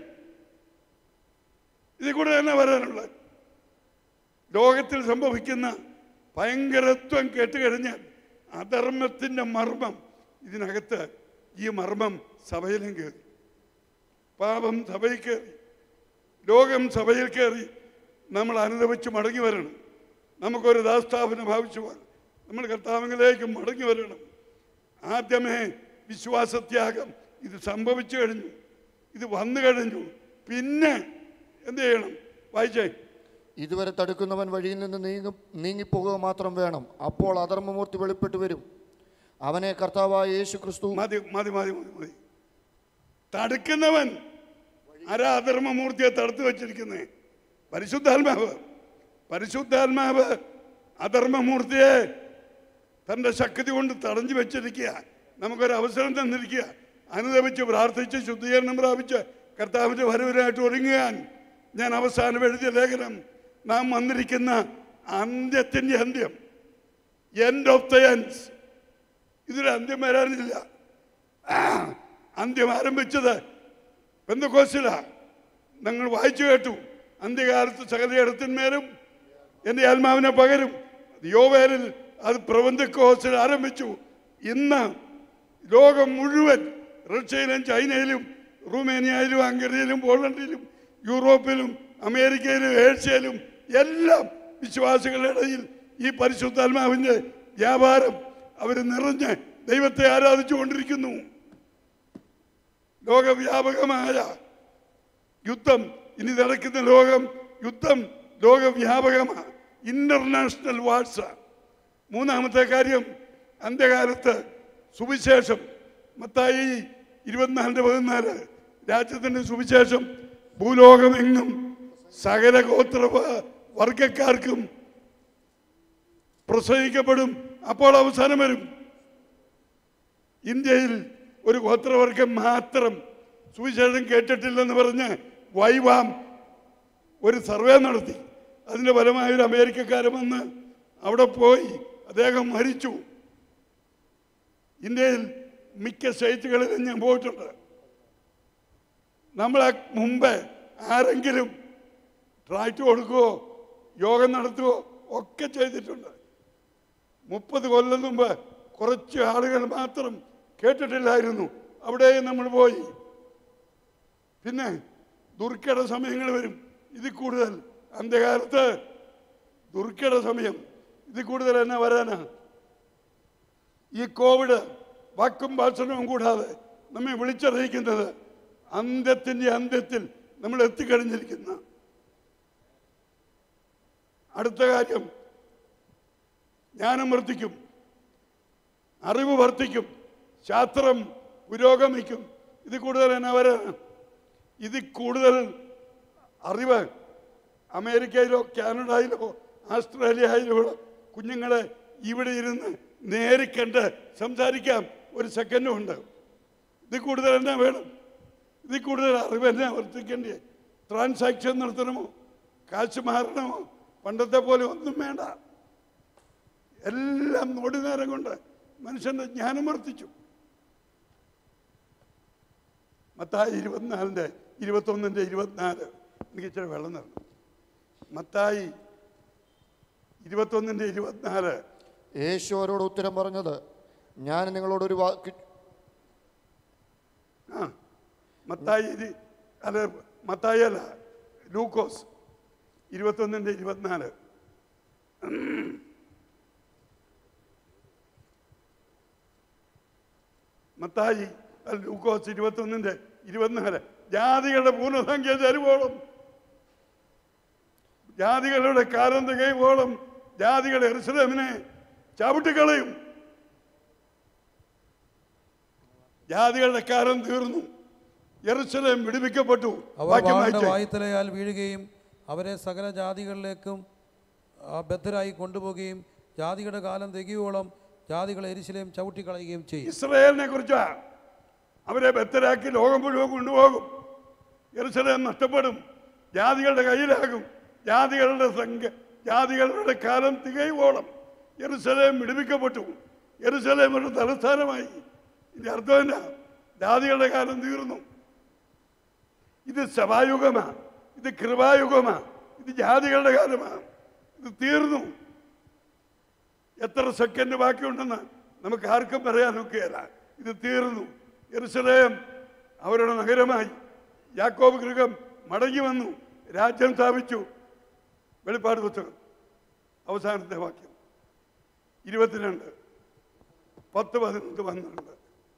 ഇത് കൂടെ തന്നെ വരാനുള്ളത് ലോകത്തിൽ സംഭവിക്കുന്ന ഭയങ്കരത്വം കേട്ടുകഴിഞ്ഞാൽ അധർമ്മത്തിൻ്റെ മർമ്മം ഇതിനകത്ത് ഈ മർമ്മം സഭയിലും കയറി പാപം സഭയിൽ കയറി ലോകം സഭയിൽ കയറി നമ്മൾ അനുഭവിച്ച് മടങ്ങി വരണം നമുക്കൊരു ദാസ്ഥാപനം ആവശ്യമാണ് നമ്മൾ കർത്താവിലേക്ക് മടങ്ങി വരണം ആദ്യമേ വിശ്വാസത്യാഗം ഇത് സംഭവിച്ചു കഴിഞ്ഞു ഇത് വന്നു കഴിഞ്ഞു പിന്നെ എന്ത് ചെയ്യണം വായിച്ചേ ഇതുവരെ തടുക്കുന്നവൻ വഴിയിൽ നിന്ന് നീങ്ങി നീങ്ങിപ്പോകുക മാത്രം വേണം അപ്പോൾ അധർമ്മമൂർത്തി വെളിപ്പെട്ടു വരും അവനെ കർത്താവായ യേശു ക്രിസ്തു മതി മതി മതി മതി മതി തടുക്കുന്നവൻ ആരാ അധർമ്മമൂർത്തിയെ തടുത്തു വച്ചിരിക്കുന്നേ പരിശുദ്ധാത്മാവ് പരിശുദ്ധാത്മാവ് അധർമ്മമൂർത്തിയെ തൻ്റെ ശക്തി കൊണ്ട് തടഞ്ഞു വെച്ചിരിക്കുക നമുക്കൊരു അവസരം തന്നിരിക്കുക അനുദപിച്ച് പ്രാർത്ഥിച്ച് ശുദ്ധീകരണം പ്രാപിച്ച് കർത്താവിൻ്റെ വരവിനായിട്ട് ഒരുങ്ങുകയാൻ ഞാൻ അവസാനം എഴുതിയ ലേഖനം നാം വന്നിരിക്കുന്ന അന്ത്യത്തിൻ്റെ അന്ത്യം എൻഡ് ഓഫ് ദ എൻഡ്സ് ഇതിന് അന്ത്യം വരാനില്ല ആ, അന്ത്യം ആരംഭിച്ചത് പെന്തക്കോസില നിങ്ങൾ വായിച്ചു കേട്ടു അന്ത്യകാലത്ത് സകലയിടത്തിന്മേലും എൻ്റെ ആത്മാവിനെ പകരും യോവേലിൽ അത് പ്രബന്ധക്കോസിൽ ആരംഭിച്ചു ഇന്ന് ലോകം മുഴുവൻ റഷ്യയിലും ചൈനയിലും റുമേനിയയിലും ഹംഗറിയിലും പോളണ്ടിലും യൂറോപ്പിലും അമേരിക്കയിലും ഏഷ്യയിലും എല്ലാം വിശ്വാസികളുടെ ഇടയിൽ ഈ പരിശുദ്ധാത്മാവിൻ്റെ വ്യാപാരം അവർ നിറഞ്ഞ് ദൈവത്തെ ആരാധിച്ചു കൊണ്ടിരിക്കുന്നു ലോകവ്യാപകമായ യുദ്ധം ഇനി നടക്കുന്ന ലോകം യുദ്ധം ലോകവ്യാപകമാണ് ഇന്റർനാഷണൽ വാഴ്സ മൂന്നാമത്തെ കാര്യം അന്ത്യകാലത്ത് സുവിശേഷം മത്തായി ഇരുപത്തിനാലിൻ്റെ പതിനാല് രാജ്യത്തിൻ്റെ സുവിശേഷം ഭൂലോകമെങ്ങും സകല ഗോത്ര വ- വർഗക്കാർക്കും പ്രസംഗിക്കപ്പെടും അപ്പോൾ അവസാനം വരും ഇന്ത്യയിൽ ഒരു ഗോത്രവർഗം മാത്രം സുവിശേഷം കേട്ടിട്ടില്ലെന്ന് പറഞ്ഞ് വൈവാം ഒരു സർവേ നടത്തി അതിൻ്റെ ഫലമായി ഒരു അമേരിക്കക്കാരൻ വന്ന് അവിടെ പോയി അദ്ദേഹം മരിച്ചു ഇന്ത്യയിൽ മിക്ക സ്റ്റേറ്റുകളിലും ഞാൻ പോയിട്ടുണ്ട് നമ്മളെ മുമ്പ് ആരെങ്കിലും ട്രാക്ട് കൊടുക്കുകയോ യോഗം നടത്തുകയോ ഒക്കെ ചെയ്തിട്ടുണ്ട് മുപ്പത് കൊല്ലം മുമ്പ് കുറച്ച് ആളുകൾ മാത്രം കേട്ടിട്ടില്ലായിരുന്നു അവിടെയും നമ്മൾ പോയി പിന്നെ ദുർഘട സമയങ്ങൾ വരും ഇതിൽ കൂടുതൽ അന്ത്യകാലത്ത് ദുർഘട സമയം ഇതിൽ കൂടുതൽ എന്നാ വരാനാ ഈ കോവിഡ് വാക്കും ഭാഷണവും കൂടാതെ നമ്മെ വിളിച്ചറിയിക്കുന്നത് അന്ത്യത്തിൻ്റെ അന്ത്യത്തിൽ നമ്മൾ എത്തിക്കഴിഞ്ഞിരിക്കുന്ന അടുത്ത കാര്യം ജ്ഞാനം വർദ്ധിക്കും അറിവ് വർദ്ധിക്കും ശാസ്ത്രം പുരോഗമിക്കും ഇത് കൂടുതൽ എന്നാ വരാനാണ് ഇതിൽ കൂടുതൽ അറിവ് അമേരിക്കയിലോ കാനഡയിലോ ആസ്ട്രേലിയയിലോ ഉള്ള കുഞ്ഞുങ്ങളെ ഇവിടെ ഇരുന്ന് നേരിക്കണ്ട് സംസാരിക്കാം ഒരു സെക്കൻഡും ഉണ്ട് ഇതിൽ കൂടുതൽ എന്നാ വേണം ഇതിൽ കൂടുതൽ അറിവ് എന്നാ വർദ്ധിക്കേണ്ടേ ട്രാൻസാക്ഷൻ നടത്തണമോ കാശ് മാറണമോ പണ്ടത്തെ പോലെ ഒന്നും വേണ്ട എല്ലാം നൊടി നേരം കൊണ്ട് മനുഷ്യന്റെ ജ്ഞാനം വർദ്ധിച്ചു മത്തായി ഇരുപത്തിനാലിൻ്റെ ഇരുപത്തൊന്നിൻ്റെ ഇരുപത്തിനാല് എനിക്ക് ഇച്ചിരി വെള്ളം തരണം മത്തായി ഇരുപത്തൊന്നിൻ്റെ ഇരുപത്തിനാല് യേശു അവരോട് ഉത്തരം പറഞ്ഞത് ഞാൻ നിങ്ങളോടൊരു വാക്ക് ആ മത്തായി ഇരി- അല്ല മത്തായി അല്ല ലൂക്കോസ് ഇരുപത്തൊന്നിൻ്റെ ഇരുപത്തിനാല് മത്തായി അല്ല ലൂക്കോസ് ഇരുപത്തൊന്നിൻ്റെ ഇരുപത്തിനാല് ജാതികളുടെ പൂർണ്ണസംഖ്യ തരുവോളം ജാതികളുടെ കാലം തികയുവോളം ജാതികൾ എറുസലേമിനെ ചവിട്ടിക്കളയും ജാതികളുടെ കാലം തീർന്നു യെറുസലേം വിടുവിക്കപ്പെട്ടു അവർ വാക്യം വാളുടെ വായിച്ചേ. വായുത്തലയാൽ വീഴുകയും അവരെ സകല ജാതികളിലേക്കും ആ, ബദ്ധരായി കൊണ്ടുപോവുകയും ജാതികളുടെ കാലം തികയോളം ജാതികളെ എരിശിലേം ചവിട്ടിക്കളയുകയും ചെയ്യും ഇസ്രയേലിനെ കുറിച്ചാ അവരെ ബത്തരാക്കി ലോകം മുഴുവൻ കൊണ്ടുപോകും യെറുസലേം നഷ്ടപ്പെടും ജാതികളുടെ കയ്യിലാകും ജാതികളുടെ സംഖ്യ ജാതികളുടെ കാലം തികയുവോളം യെറുസലേം വിടുവിക്കപ്പെട്ടു യെറുസലേം ഒരു തലസ്ഥാനമായി ഇതിന്റെ അർത്ഥം എന്നാ ജാതികളുടെ കാലം തീർന്നു ഇത് സഭായുഗമാ ഇത് കൃപായുഗമാ ഇത് ജാതികളുടെ കാലമാണ് ഇത് തീർന്നു എത്ര സെക്കൻഡ് ബാക്കിയുണ്ടെന്ന് നമുക്ക് ആർക്കും പറയാൻ ഒക്കെയല്ല ഇത് തീർന്നു യെറുസലേം അവരുടെ നഗരമായി യാക്കോബ് ഗൃഹം മടങ്ങി വന്നു രാജ്യം സ്ഥാപിച്ചു വെളിപ്പാട് പുസ്തകം അവസാനത്തെ വാക്യം ഇരുപത്തിരണ്ട് പത്ത് പതിനൊന്ന് പന്ത്രണ്ട്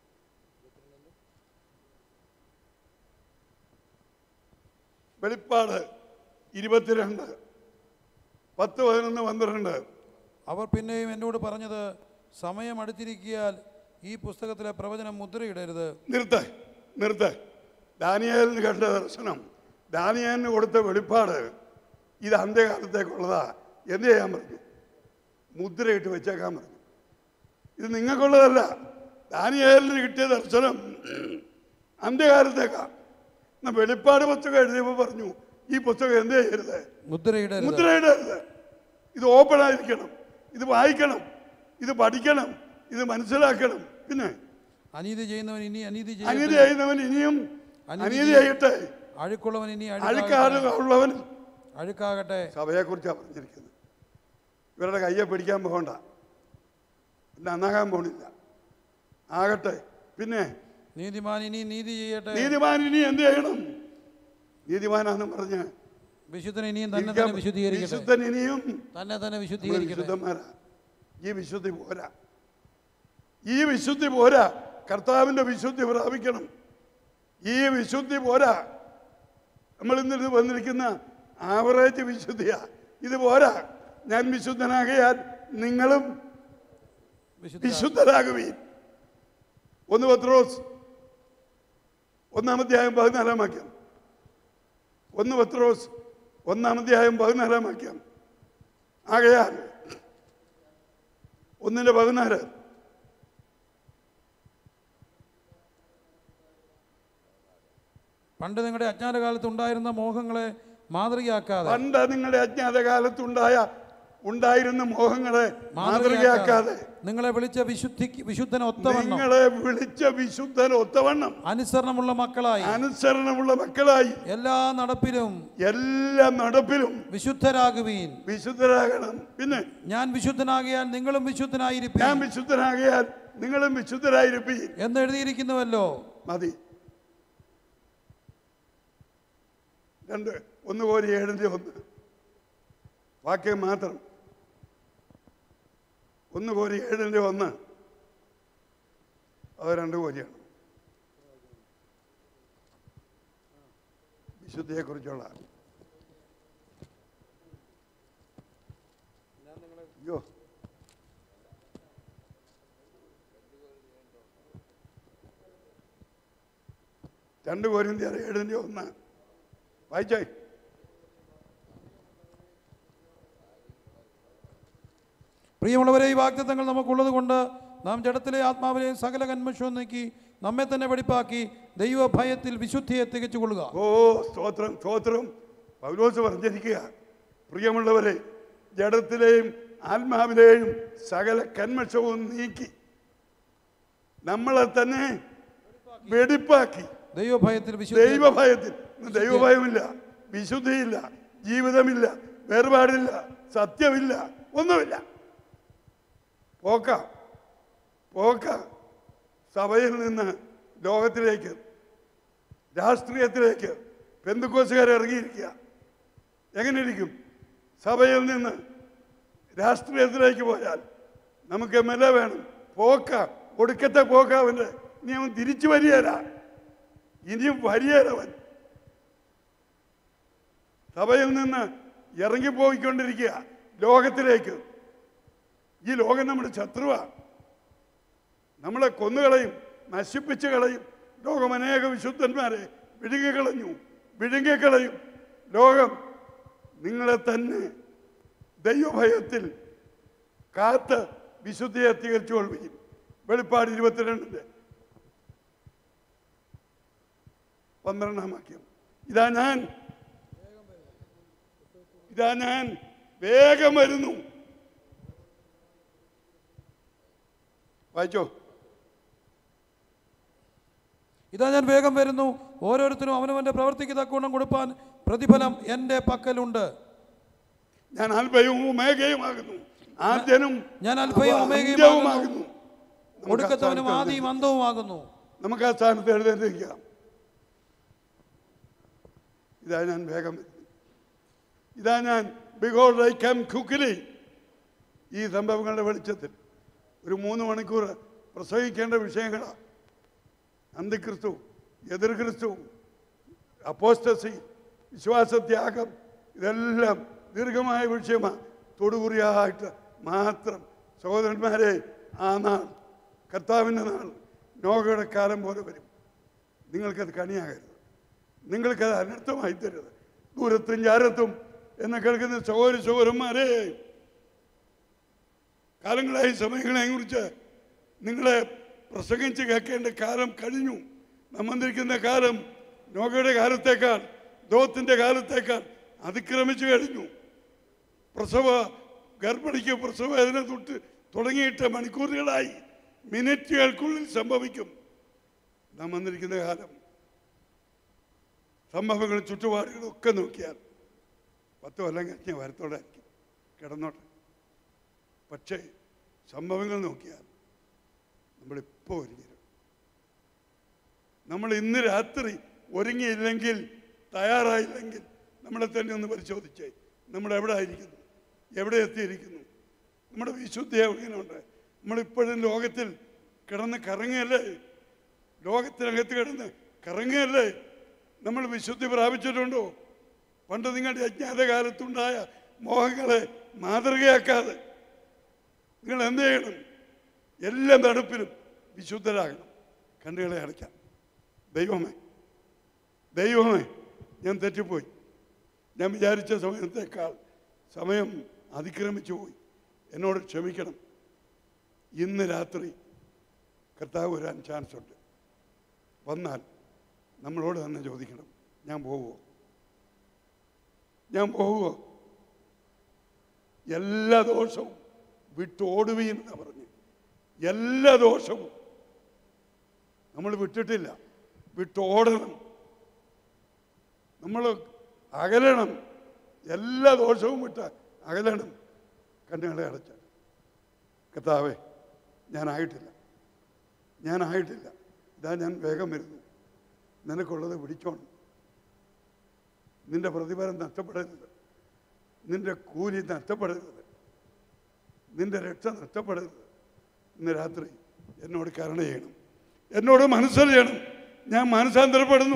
വെളിപ്പാട് ഇരുപത്തിരണ്ട് പത്ത് പതിനൊന്ന് പന്ത്രണ്ട് അവർ പിന്നെയും എന്നോട് പറഞ്ഞത് സമയം അടുത്തിരിക്കിയാൽ ഈ പുസ്തകത്തിലെ പ്രവചനം മുദ്രയിടരുത് നിർത്ത് നിർത്ത് ദാനിയേലിന് കണ്ട ദർശനം ദാനിയേലിന് കൊടുത്ത വെളിപ്പാട് ഇത് അന്ത്യകാലത്തേക്കുള്ളതാ എന്ത് ചെയ്യാൻ പറഞ്ഞു മുദ്രയിട്ട് വെച്ചേക്കാൻ പറഞ്ഞു ഇത് നിങ്ങൾക്കുള്ളതല്ല ദാനിയേലിന് കിട്ടിയ ദർശനം അന്ത്യകാലത്തേക്കാ എന്നാ വെളിപ്പാട് പുസ്തകം എഴുതിയപ്പോൾ പറഞ്ഞു ഈ പുസ്തകം എന്ത് ചെയ്യരുത് മുദ്രയിടരുത് മുദ്രയിടരുത് ഇത് ഓപ്പൺ ആയിരിക്കണം ഇത് വായിക്കണം ഇത് പഠിക്കണം ഇത് മനസ്സിലാക്കണം പിന്നെ അനീതി ചെയ്യുന്നവൻ ഇനി അനീതി അനീതി ചെയ്യട്ടെ ചെയ്യുന്നവൻ ഇനിയും അനീതി അനീതി ചെയ്യട്ടെ അഴുക്കുള്ളവൻ ഇനി അഴുക്കാട് അഴുക്കാകട്ടെ ഉള്ളവൻ അഴുക്കാകട്ടെ സഭയെക്കുറിച്ചാണ് പറഞ്ഞിരിക്കുന്നത് ഇവരുടെ കയ്യെ പിടിക്കാൻ പോകണ്ട നന്നാകാൻ പോണില്ല ആകട്ടെ പിന്നെ നീതിമാൻ ഇനി നീതി ചെയ്യട്ടെ നീതിമാൻ ഇനി എന്ത് ചെയ്യണം നീതിമാനാന്ന് പറഞ്ഞ് വിശുദ്ധൻ ഇനിയും തന്നെ ഇരിക്കാൻ- തന്നെ വിശുദ്ധീകരിക്കട്ടെ വിശുദ്ധൻ ഇനിയും തന്നെ തന്നെ നമ്മൾ വിശുദ്ധീകരിക്കട്ടെ വിശുദ്ധന്മാരാ ഈ വിശുദ്ധി പോരാ ഈ വിശുദ്ധി പോരാ കർത്താവിൻ്റെ വിശുദ്ധി പ്രാപിക്കണം ഈ വിശുദ്ധി പോരാ നമ്മൾ ഇന്നിത് വന്നിരിക്കുന്ന ആവറേജ് വിശുദ്ധിയാ ഇത് പോരാ ഞാൻ വിശുദ്ധനാകയാൽ നിങ്ങളും വിശുദ്ധ വിശുദ്ധരാകുവീൻ ഒന്ന് പത്രോസ് ഒന്നാമധ്യായം പതിനാലാം വാക്യം ഒന്ന് പത്രോസ് ഒന്നാമധ്യായം പതിനാലാം വാക്യം ആകയാൽ ഒന്നിന്റെ പതിനാല് പണ്ട് നിങ്ങളുടെ അജ്ഞാനകാലത്ത് ഉണ്ടായിരുന്ന മോഹങ്ങളെ മാതൃകയാക്കാതെ പണ്ട് നിങ്ങളുടെ അജ്ഞാത കാലത്തുണ്ടായ ഉണ്ടായിരുന്ന മോഹങ്ങളെ മാതൃകയാക്കാതെ നിങ്ങളെ വിളിച്ച വിശുദ്ധിക്ക് വിശുദ്ധന ഒത്തവണ്ണം നിങ്ങളെ വിളിച്ച വിശുദ്ധൻ ഒത്തവണ്ണം അനുസരണമുള്ള മക്കളായി അനുസരണമുള്ള മക്കളായി എല്ലാ നടപ്പിലും എല്ലാ നടപ്പിലും വിശുദ്ധരാകുവീൻ വിശുദ്ധരാകണം പിന്നെ ഞാൻ വിശുദ്ധനാകിയാൽ നിങ്ങളും വിശുദ്ധനായിരിക്കും ഞാൻ വിശുദ്ധനാകിയാൽ നിങ്ങളും വിശുദ്ധരായിരിക്കും എന്ന് എഴുതിയിരിക്കുന്നുവല്ലോ മതി രണ്ട് ഒന്ന് കോരി ഏഴിൻ്റെ ഒന്ന് വാക്യം മാത്രം ഒന്ന് കോരി ഏഴിൻ്റെ ഒന്ന് അത് രണ്ട് കോരിയാണ് വിശുദ്ധിയെക്കുറിച്ചുള്ള അയ്യോ രണ്ട് കോരിന്തി ഏഴിൻ്റെ ഒന്ന് വായിച്ചേ പ്രിയമുള്ളവരെ ഈ വാഗ്ദത്തങ്ങൾ നമുക്കുള്ളത് കൊണ്ട് നാം ജഡത്തിലെ ആത്മാവിലെയും സകല കന്മഷവും നീക്കി നമ്മെ തന്നെ വെടിപ്പാക്കി ദൈവഭയത്തിൽ വിശുദ്ധിയെ തികച്ചു കൊള്ളുക ഓ സ്തോത്രം സ്തോത്രം പൗലോസ് പറഞ്ഞിരിക്കുക പ്രിയമുള്ളവരെ ജഡത്തിലെയും ആത്മാവിലെയും സകല കന്മഷവും നീക്കി നമ്മളെ തന്നെ വെടിപ്പാക്കി ദൈവഭയത്തിൽ വിശുദ്ധി ദൈവഭയത്തിൽ ഇന്ന് ദൈവഭയമില്ല വിശുദ്ധിയില്ല ജീവിതമില്ല വേർപാടില്ല സത്യമില്ല ഒന്നുമില്ല പോക്ക പോക്ക സഭയിൽ നിന്ന് ലോകത്തിലേക്ക് രാഷ്ട്രീയത്തിലേക്ക് പെന്തുക്കോസുകാർ ഇറങ്ങിയിരിക്കുക എങ്ങനെ ഇരിക്കും സഭയിൽ നിന്ന് രാഷ്ട്രീയത്തിലേക്ക് പോയാൽ നമുക്ക് എം എൽ എ വേണം പോക്ക ഒടുക്കത്തെ പോക്ക അവൻ്റെ ഇനി അവൻ തിരിച്ചു വരികയില്ല ഇനിയും വരികയിലവൻ സഭയിൽ നിന്ന് ഇറങ്ങിപ്പോയിക്കൊണ്ടിരിക്കുക ലോകത്തിലേക്ക് ഈ ലോകം നമ്മുടെ ശത്രുവാ നമ്മളെ കൊന്നുകളയും നശിപ്പിച്ച് കളയും ലോകം അനേക വിശുദ്ധന്മാരെ വിഴുങ്ങിക്കളഞ്ഞു വിഴുങ്ങിക്കളയും ലോകം നിങ്ങളെ തന്നെ ദൈവഭയത്തിൽ കാത്ത് വിശുദ്ധിയെ തികച്ചു കൊള്ളുകയും വെളിപ്പാട് ഇരുപത്തിരണ്ടിൻ്റെ പന്ത്രണ്ടാം വാക്യം ഇതാ ഞാൻ ഇതാ ഞാൻ വേഗം വരുന്നു വായിച്ചോ ഇതാ ഞാൻ വേഗം വരുന്നു ഓരോരുത്തരും അവനവന്റെ പ്രവർത്തിക്ക് തക്കവണ്ണം കൊടുപ്പാൻ പ്രതിഫലം എൻ്റെ പക്കലുണ്ട് ഞാൻ അൽഭയും ഉമേഗയുമാകുന്നു ആദ്യനും ഞാൻ അൽഫയും ഒമേഗയും അന്ത്യവുമാകുന്നു നമുക്ക് ആ ഒടുക്കത്തവനും സ്ഥാനത്ത് ആദിയും അന്തവുമാകുന്നു നമുക്ക് ആ സ്ഥാനത്ത് എഴുന്നേറ്റിരിക്കാം ഇതാ ഞാൻ വേഗം വരുന്നു ഇതാ ഞാൻ ബിഗോൾഡ് ഐ കം കുക്കിലി ഈ സംഭവങ്ങളുടെ വെളിച്ചത്തിൽ ഒരു മൂന്ന് മണിക്കൂർ പ്രസംഗിക്കേണ്ട വിഷയങ്ങളാണ് അന്തിക്രിസ്തു എതിർ ക്രിസ്തു അപ്പോസ്റ്റസി വിശ്വാസത്യാഗം ഇതെല്ലാം ദീർഘമായ വിഷയമാണ് തൊടുകുറിയായിട്ട് മാത്രം സഹോദരന്മാരെ ആ നാൾ കർത്താവിൻ്റെ നാൾ നോഗയുടെ കാലം പോലെ വരും നിങ്ങൾക്കത് കണിയാകരുത് നിങ്ങൾക്കത് അനർത്ഥമായി തരുത് ദൂരത്തും ചാരത്തും എന്ന് കേൾക്കുന്ന സഹോദര സഹോദരന്മാരെ കാലങ്ങളായി സമയങ്ങളെ കുറിച്ച് നിങ്ങളെ പ്രസംഗിച്ച് കേൾക്കേണ്ട കാലം കഴിഞ്ഞു നമ്മന്നിരിക്കുന്ന കാലം നോഗയുടെ കാലത്തേക്കാൾ ദോത്തിന്റെ കാലത്തേക്കാൾ അതിക്രമിച്ചു കഴിഞ്ഞു പ്രസവ ഗർഭിണിക്ക് പ്രസവ വേദന തൊട്ട് തുടങ്ങിയിട്ട് മണിക്കൂറുകളായി മിനിറ്റുകൾക്കുള്ളിൽ സംഭവിക്കും നാം വന്നിരിക്കുന്ന കാലം സംഭവങ്ങളും ചുറ്റുപാടുകളും ഒക്കെ നോക്കിയാൽ പത്ത് കൊല്ലം കഴിഞ്ഞ വരത്തോടായിരിക്കും കിടന്നോട്ടെ പക്ഷേ സംഭവങ്ങൾ നോക്കിയാൽ നമ്മളിപ്പോൾ ഒരുങ്ങി നമ്മൾ ഇന്ന് രാത്രി ഒരുങ്ങിയില്ലെങ്കിൽ തയ്യാറായില്ലെങ്കിൽ നമ്മളെ തന്നെ ഒന്ന് പരിശോധിച്ചേ നമ്മൾ എവിടെ ആയിരിക്കുന്നു എവിടെ എത്തിയിരിക്കുന്നു നമ്മുടെ വിശുദ്ധി എങ്ങനെയുണ്ട് നമ്മളിപ്പോഴും ലോകത്തിൽ കിടന്ന് കറങ്ങുകയല്ലേ ലോകത്തിനകത്ത് കിടന്ന് കറങ്ങുകയല്ലേ നമ്മൾ വിശുദ്ധി പ്രാപിച്ചിട്ടുണ്ടോ പണ്ട് നിങ്ങളുടെ അജ്ഞാത കാലത്തുണ്ടായ മോഹങ്ങളെ മാതൃകയാക്കാതെ നിങ്ങൾ എന്ത് ചെയ്യണം എല്ലാ നടപ്പിലും വിശുദ്ധരാകണം കണ്ണുകളെ അടയ്ക്കാം ദൈവമേ ദൈവമേ ഞാൻ തെറ്റിപ്പോയി ഞാൻ വിചാരിച്ച സമയത്തേക്കാൾ സമയം അതിക്രമിച്ചു പോയി എന്നോട് ക്ഷമിക്കണം ഇന്ന് രാത്രി കർത്താവ് വരാൻ ചാൻസ് ഉണ്ട് വന്നാൽ നമ്മളോട് തന്നെ ചോദിക്കണം ഞാൻ പോവുമോ ഞാൻ പോകുമോ എല്ലാ ദോഷവും വിട്ടോടുവീൻ എന്നാ പറഞ്ഞു എല്ലാ ദോഷവും നമ്മൾ വിട്ടിട്ടില്ല വിട്ടോടണം നമ്മൾ അകലണം എല്ലാ ദോഷവും വിട്ട് അകലണം കണ്ണുകളെ അടച്ച കർത്താവേ ഞാനായിട്ടില്ല ഞാനായിട്ടില്ല ഇതാ ഞാൻ വേഗം വരുന്നു നിനക്കുള്ളത് പിടിച്ചോണം നിന്റെ പ്രതിഫലം നഷ്ടപ്പെടരുത് നിന്റെ കൂലി നഷ്ടപ്പെടരുത് നിന്റെ രക്ഷ നഷ്ടപ്പെടരുത് ഇന്ന് രാത്രി എന്നോട് കരുണ ചെയ്യണം എന്നോട് മനസ്സറിയണം ഞാൻ മനസ്സാന്തരപ്പെടുന്നു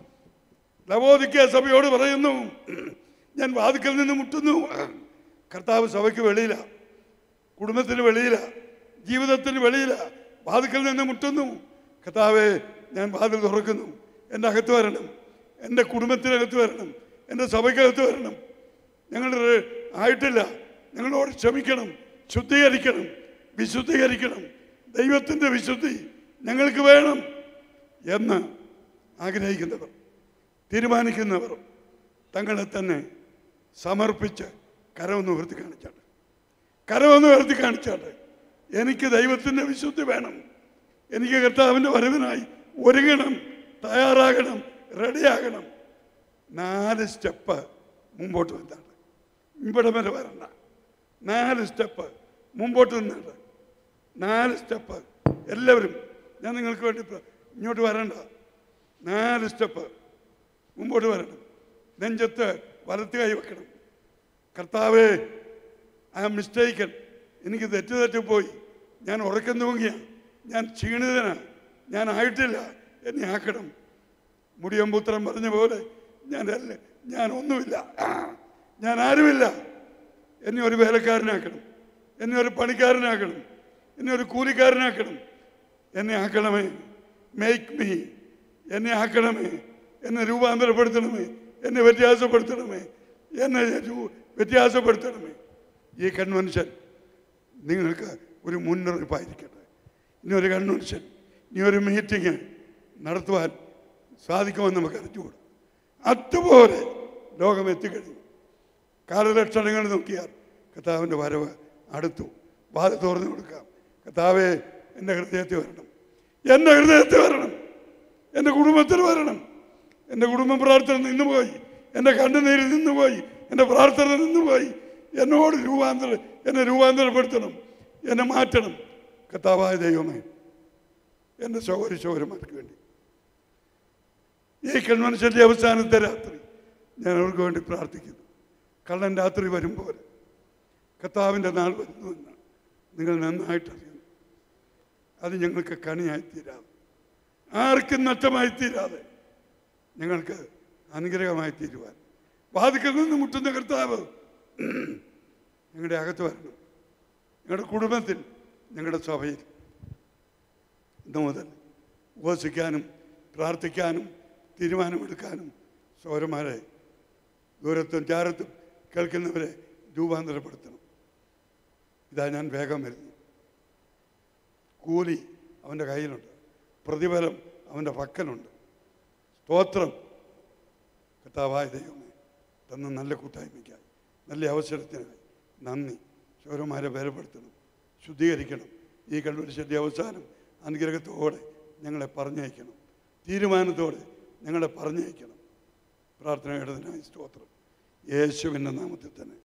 ലവോദിക്ക സഭയോട് പറയുന്നു ഞാൻ വാതിക്കൽ നിന്ന് മുട്ടുന്നു കർത്താവ് സഭയ്ക്ക് വെളിയില കുടുംബത്തിന് വെളിയില ജീവിതത്തിന് വെളിയില വാതിക്കൽ നിന്ന് മുട്ടുന്നു കർത്താവെ ഞാൻ വാതിൽ തുറക്കുന്നു എൻ്റെ അകത്ത് വരണം എൻ്റെ കുടുംബത്തിനകത്ത് വരണം എൻ്റെ സഭയ്ക്കകത്ത് വരണം ഞങ്ങൾ റെ- ആയിട്ടില്ല ഞങ്ങളോട് ക്ഷമിക്കണം ശുദ്ധീകരിക്കണം വിശുദ്ധീകരിക്കണം ദൈവത്തിൻ്റെ വിശുദ്ധി ഞങ്ങൾക്ക് വേണം എന്ന് ആഗ്രഹിക്കുന്നവർ തീരുമാനിക്കുന്നവർ തങ്ങളെ തന്നെ സമർപ്പിച്ച് കരമൊന്ന് ഉയർത്തി കാണിച്ചാട്ടെ കരമൊന്ന് ഉയർത്തി കാണിച്ചാട്ടെ എനിക്ക് ദൈവത്തിൻ്റെ വിശുദ്ധി വേണം എനിക്ക് കർത്താവിൻ്റെ വരവിനായി ഒരുങ്ങണം തയ്യാറാകണം റെഡിയാകണം നാല് സ്റ്റെപ്പ് മുമ്പോട്ട് വന്നാണ് ഇവിടെ വരെ വരണ്ട നാല് സ്റ്റെപ്പ് മുമ്പോട്ട് നിന്നാണ് നാല് സ്റ്റെപ്പ് എല്ലാവരും ഞാൻ നിങ്ങൾക്ക് വേണ്ടി പ്ര- ഇങ്ങോട്ട് വരണ്ട നാല് സ്റ്റെപ്പ് മുമ്പോട്ട് വരണം നെഞ്ചത്ത് വലത്ത് കൈ വെക്കണം കർത്താവേ ഐ ആം മിസ്റ്റേക്കൻ എനിക്ക് തെറ്റ് തെറ്റിപ്പോയി ഞാൻ ഉറക്കം തൂങ്ങിയ ഞാൻ ക്ഷീണിതനാണ് ഞാൻ ആയിട്ടില്ല എന്നെ ആക്കണം മുടിയമ്പുത്രം പറഞ്ഞ പോലെ ഞാൻ അല്ല ഞാൻ ഒന്നുമില്ല ഞാൻ ആരുമില്ല എന്നെ ഒരു വേലക്കാരനാക്കണം എന്നെ ഒരു പണിക്കാരനാക്കണം എന്നെ ഒരു കൂലിക്കാരനാക്കണം എന്നെ ആക്കണമേ മേക്ക് മീ എന്നെ ആക്കണമേ എന്നെ രൂപാന്തരപ്പെടുത്തണമേ എന്നെ വ്യത്യാസപ്പെടുത്തണമേ എന്നെ രൂ- വ്യത്യാസപ്പെടുത്തണമേ ഈ കൺവെൻഷൻ നിങ്ങൾക്ക് ഒരു മുന്നറിയിപ്പായിരിക്കട്ടെ ഇനി ഒരു കൺവെൻഷൻ ഇനി ഒരു മീറ്റിംഗ് നടത്തുവാൻ സാധിക്കുമെന്ന് നമുക്ക് അറിഞ്ഞുകൂടാ അതുപോലെ ലോകം എത്തിക്കഴിഞ്ഞു കാലലക്ഷണങ്ങൾ നോക്കിയാൽ കർത്താവിൻ്റെ വരവ് അടുത്തു വാത തുറന്നു കൊടുക്കാം കർത്താവെ എൻ്റെ ഹൃദയത്തിൽ വരണം എൻ്റെ ഹൃദയത്തിൽ വരണം എൻ്റെ കുടുംബത്തിൽ വരണം എൻ്റെ കുടുംബ പ്രാർത്ഥന നിന്നുപോയി എൻ്റെ കണ്ണുനീരിൽ നിന്നുപോയി എൻ്റെ പ്രാർത്ഥന നിന്നുപോയി എന്നോട് രൂപാന്തര എന്നെ രൂപാന്തരപ്പെടുത്തണം എന്നെ മാറ്റണം കർത്താവായ ദൈവമേ എൻ്റെ സൗകര്യ സൗകര്യമാർക്ക് വേണ്ടി ഈ കൺവെൻഷൻ്റെ അവസാനത്തെ രാത്രി ഞാൻ അവർക്ക് വേണ്ടി പ്രാർത്ഥിക്കുന്നു കള്ളൻ രാത്രി വരും പോലെ കർത്താവിൻ്റെ നാൾ വരുന്നുവെന്ന് നിങ്ങൾ നന്നായിട്ട് അറിയുന്നു അത് ഞങ്ങൾക്ക് കണിയായി തീരാതെ ആർക്കും നഷ്ടമായി തീരാതെ ഞങ്ങൾക്ക് അനുഗ്രഹമായി തീരുവാൻ വാതിക്കൽ നിന്ന് മുട്ടുന്ന കർത്താവ് ഞങ്ങളുടെ അകത്ത് വരണം ഞങ്ങളുടെ കുടുംബത്തിൽ ഞങ്ങളുടെ സഭയിൽ ഇന്ന് മുതൽ ഉപവസിക്കാനും പ്രാർത്ഥിക്കാനും തീരുമാനമെടുക്കാനും സൗരന്മാരെ ദൂരത്തും ചാരത്തും കേൾക്കുന്നവരെ രൂപാന്തരപ്പെടുത്തണം ഇതാ ഞാൻ വേഗം വരുന്നു കൂലി അവൻ്റെ കയ്യിലുണ്ട് പ്രതിഫലം അവൻ്റെ പക്കലുണ്ട് സ്തോത്രം കർത്താവായ ദൈവമേ തന്ന നല്ല കൂട്ടായ്മയ്ക്കായി നല്ല അവസരത്തിനായി നന്ദി ശൗരന്മാരെ ബലപ്പെടുത്തണം ശുദ്ധീകരിക്കണം ഈ കൺവെൻഷൻ്റെ അവസാനം അനുഗ്രഹത്തോടെ ഞങ്ങളെ പറഞ്ഞയക്കണം തീരുമാനത്തോടെ ഞങ്ങളെ പറഞ്ഞയക്കണം പ്രാർത്ഥന ഇടതിനായി സ്തോത്രം യേശുവിൻ്റെ നാമത്തിൽ തന്നെ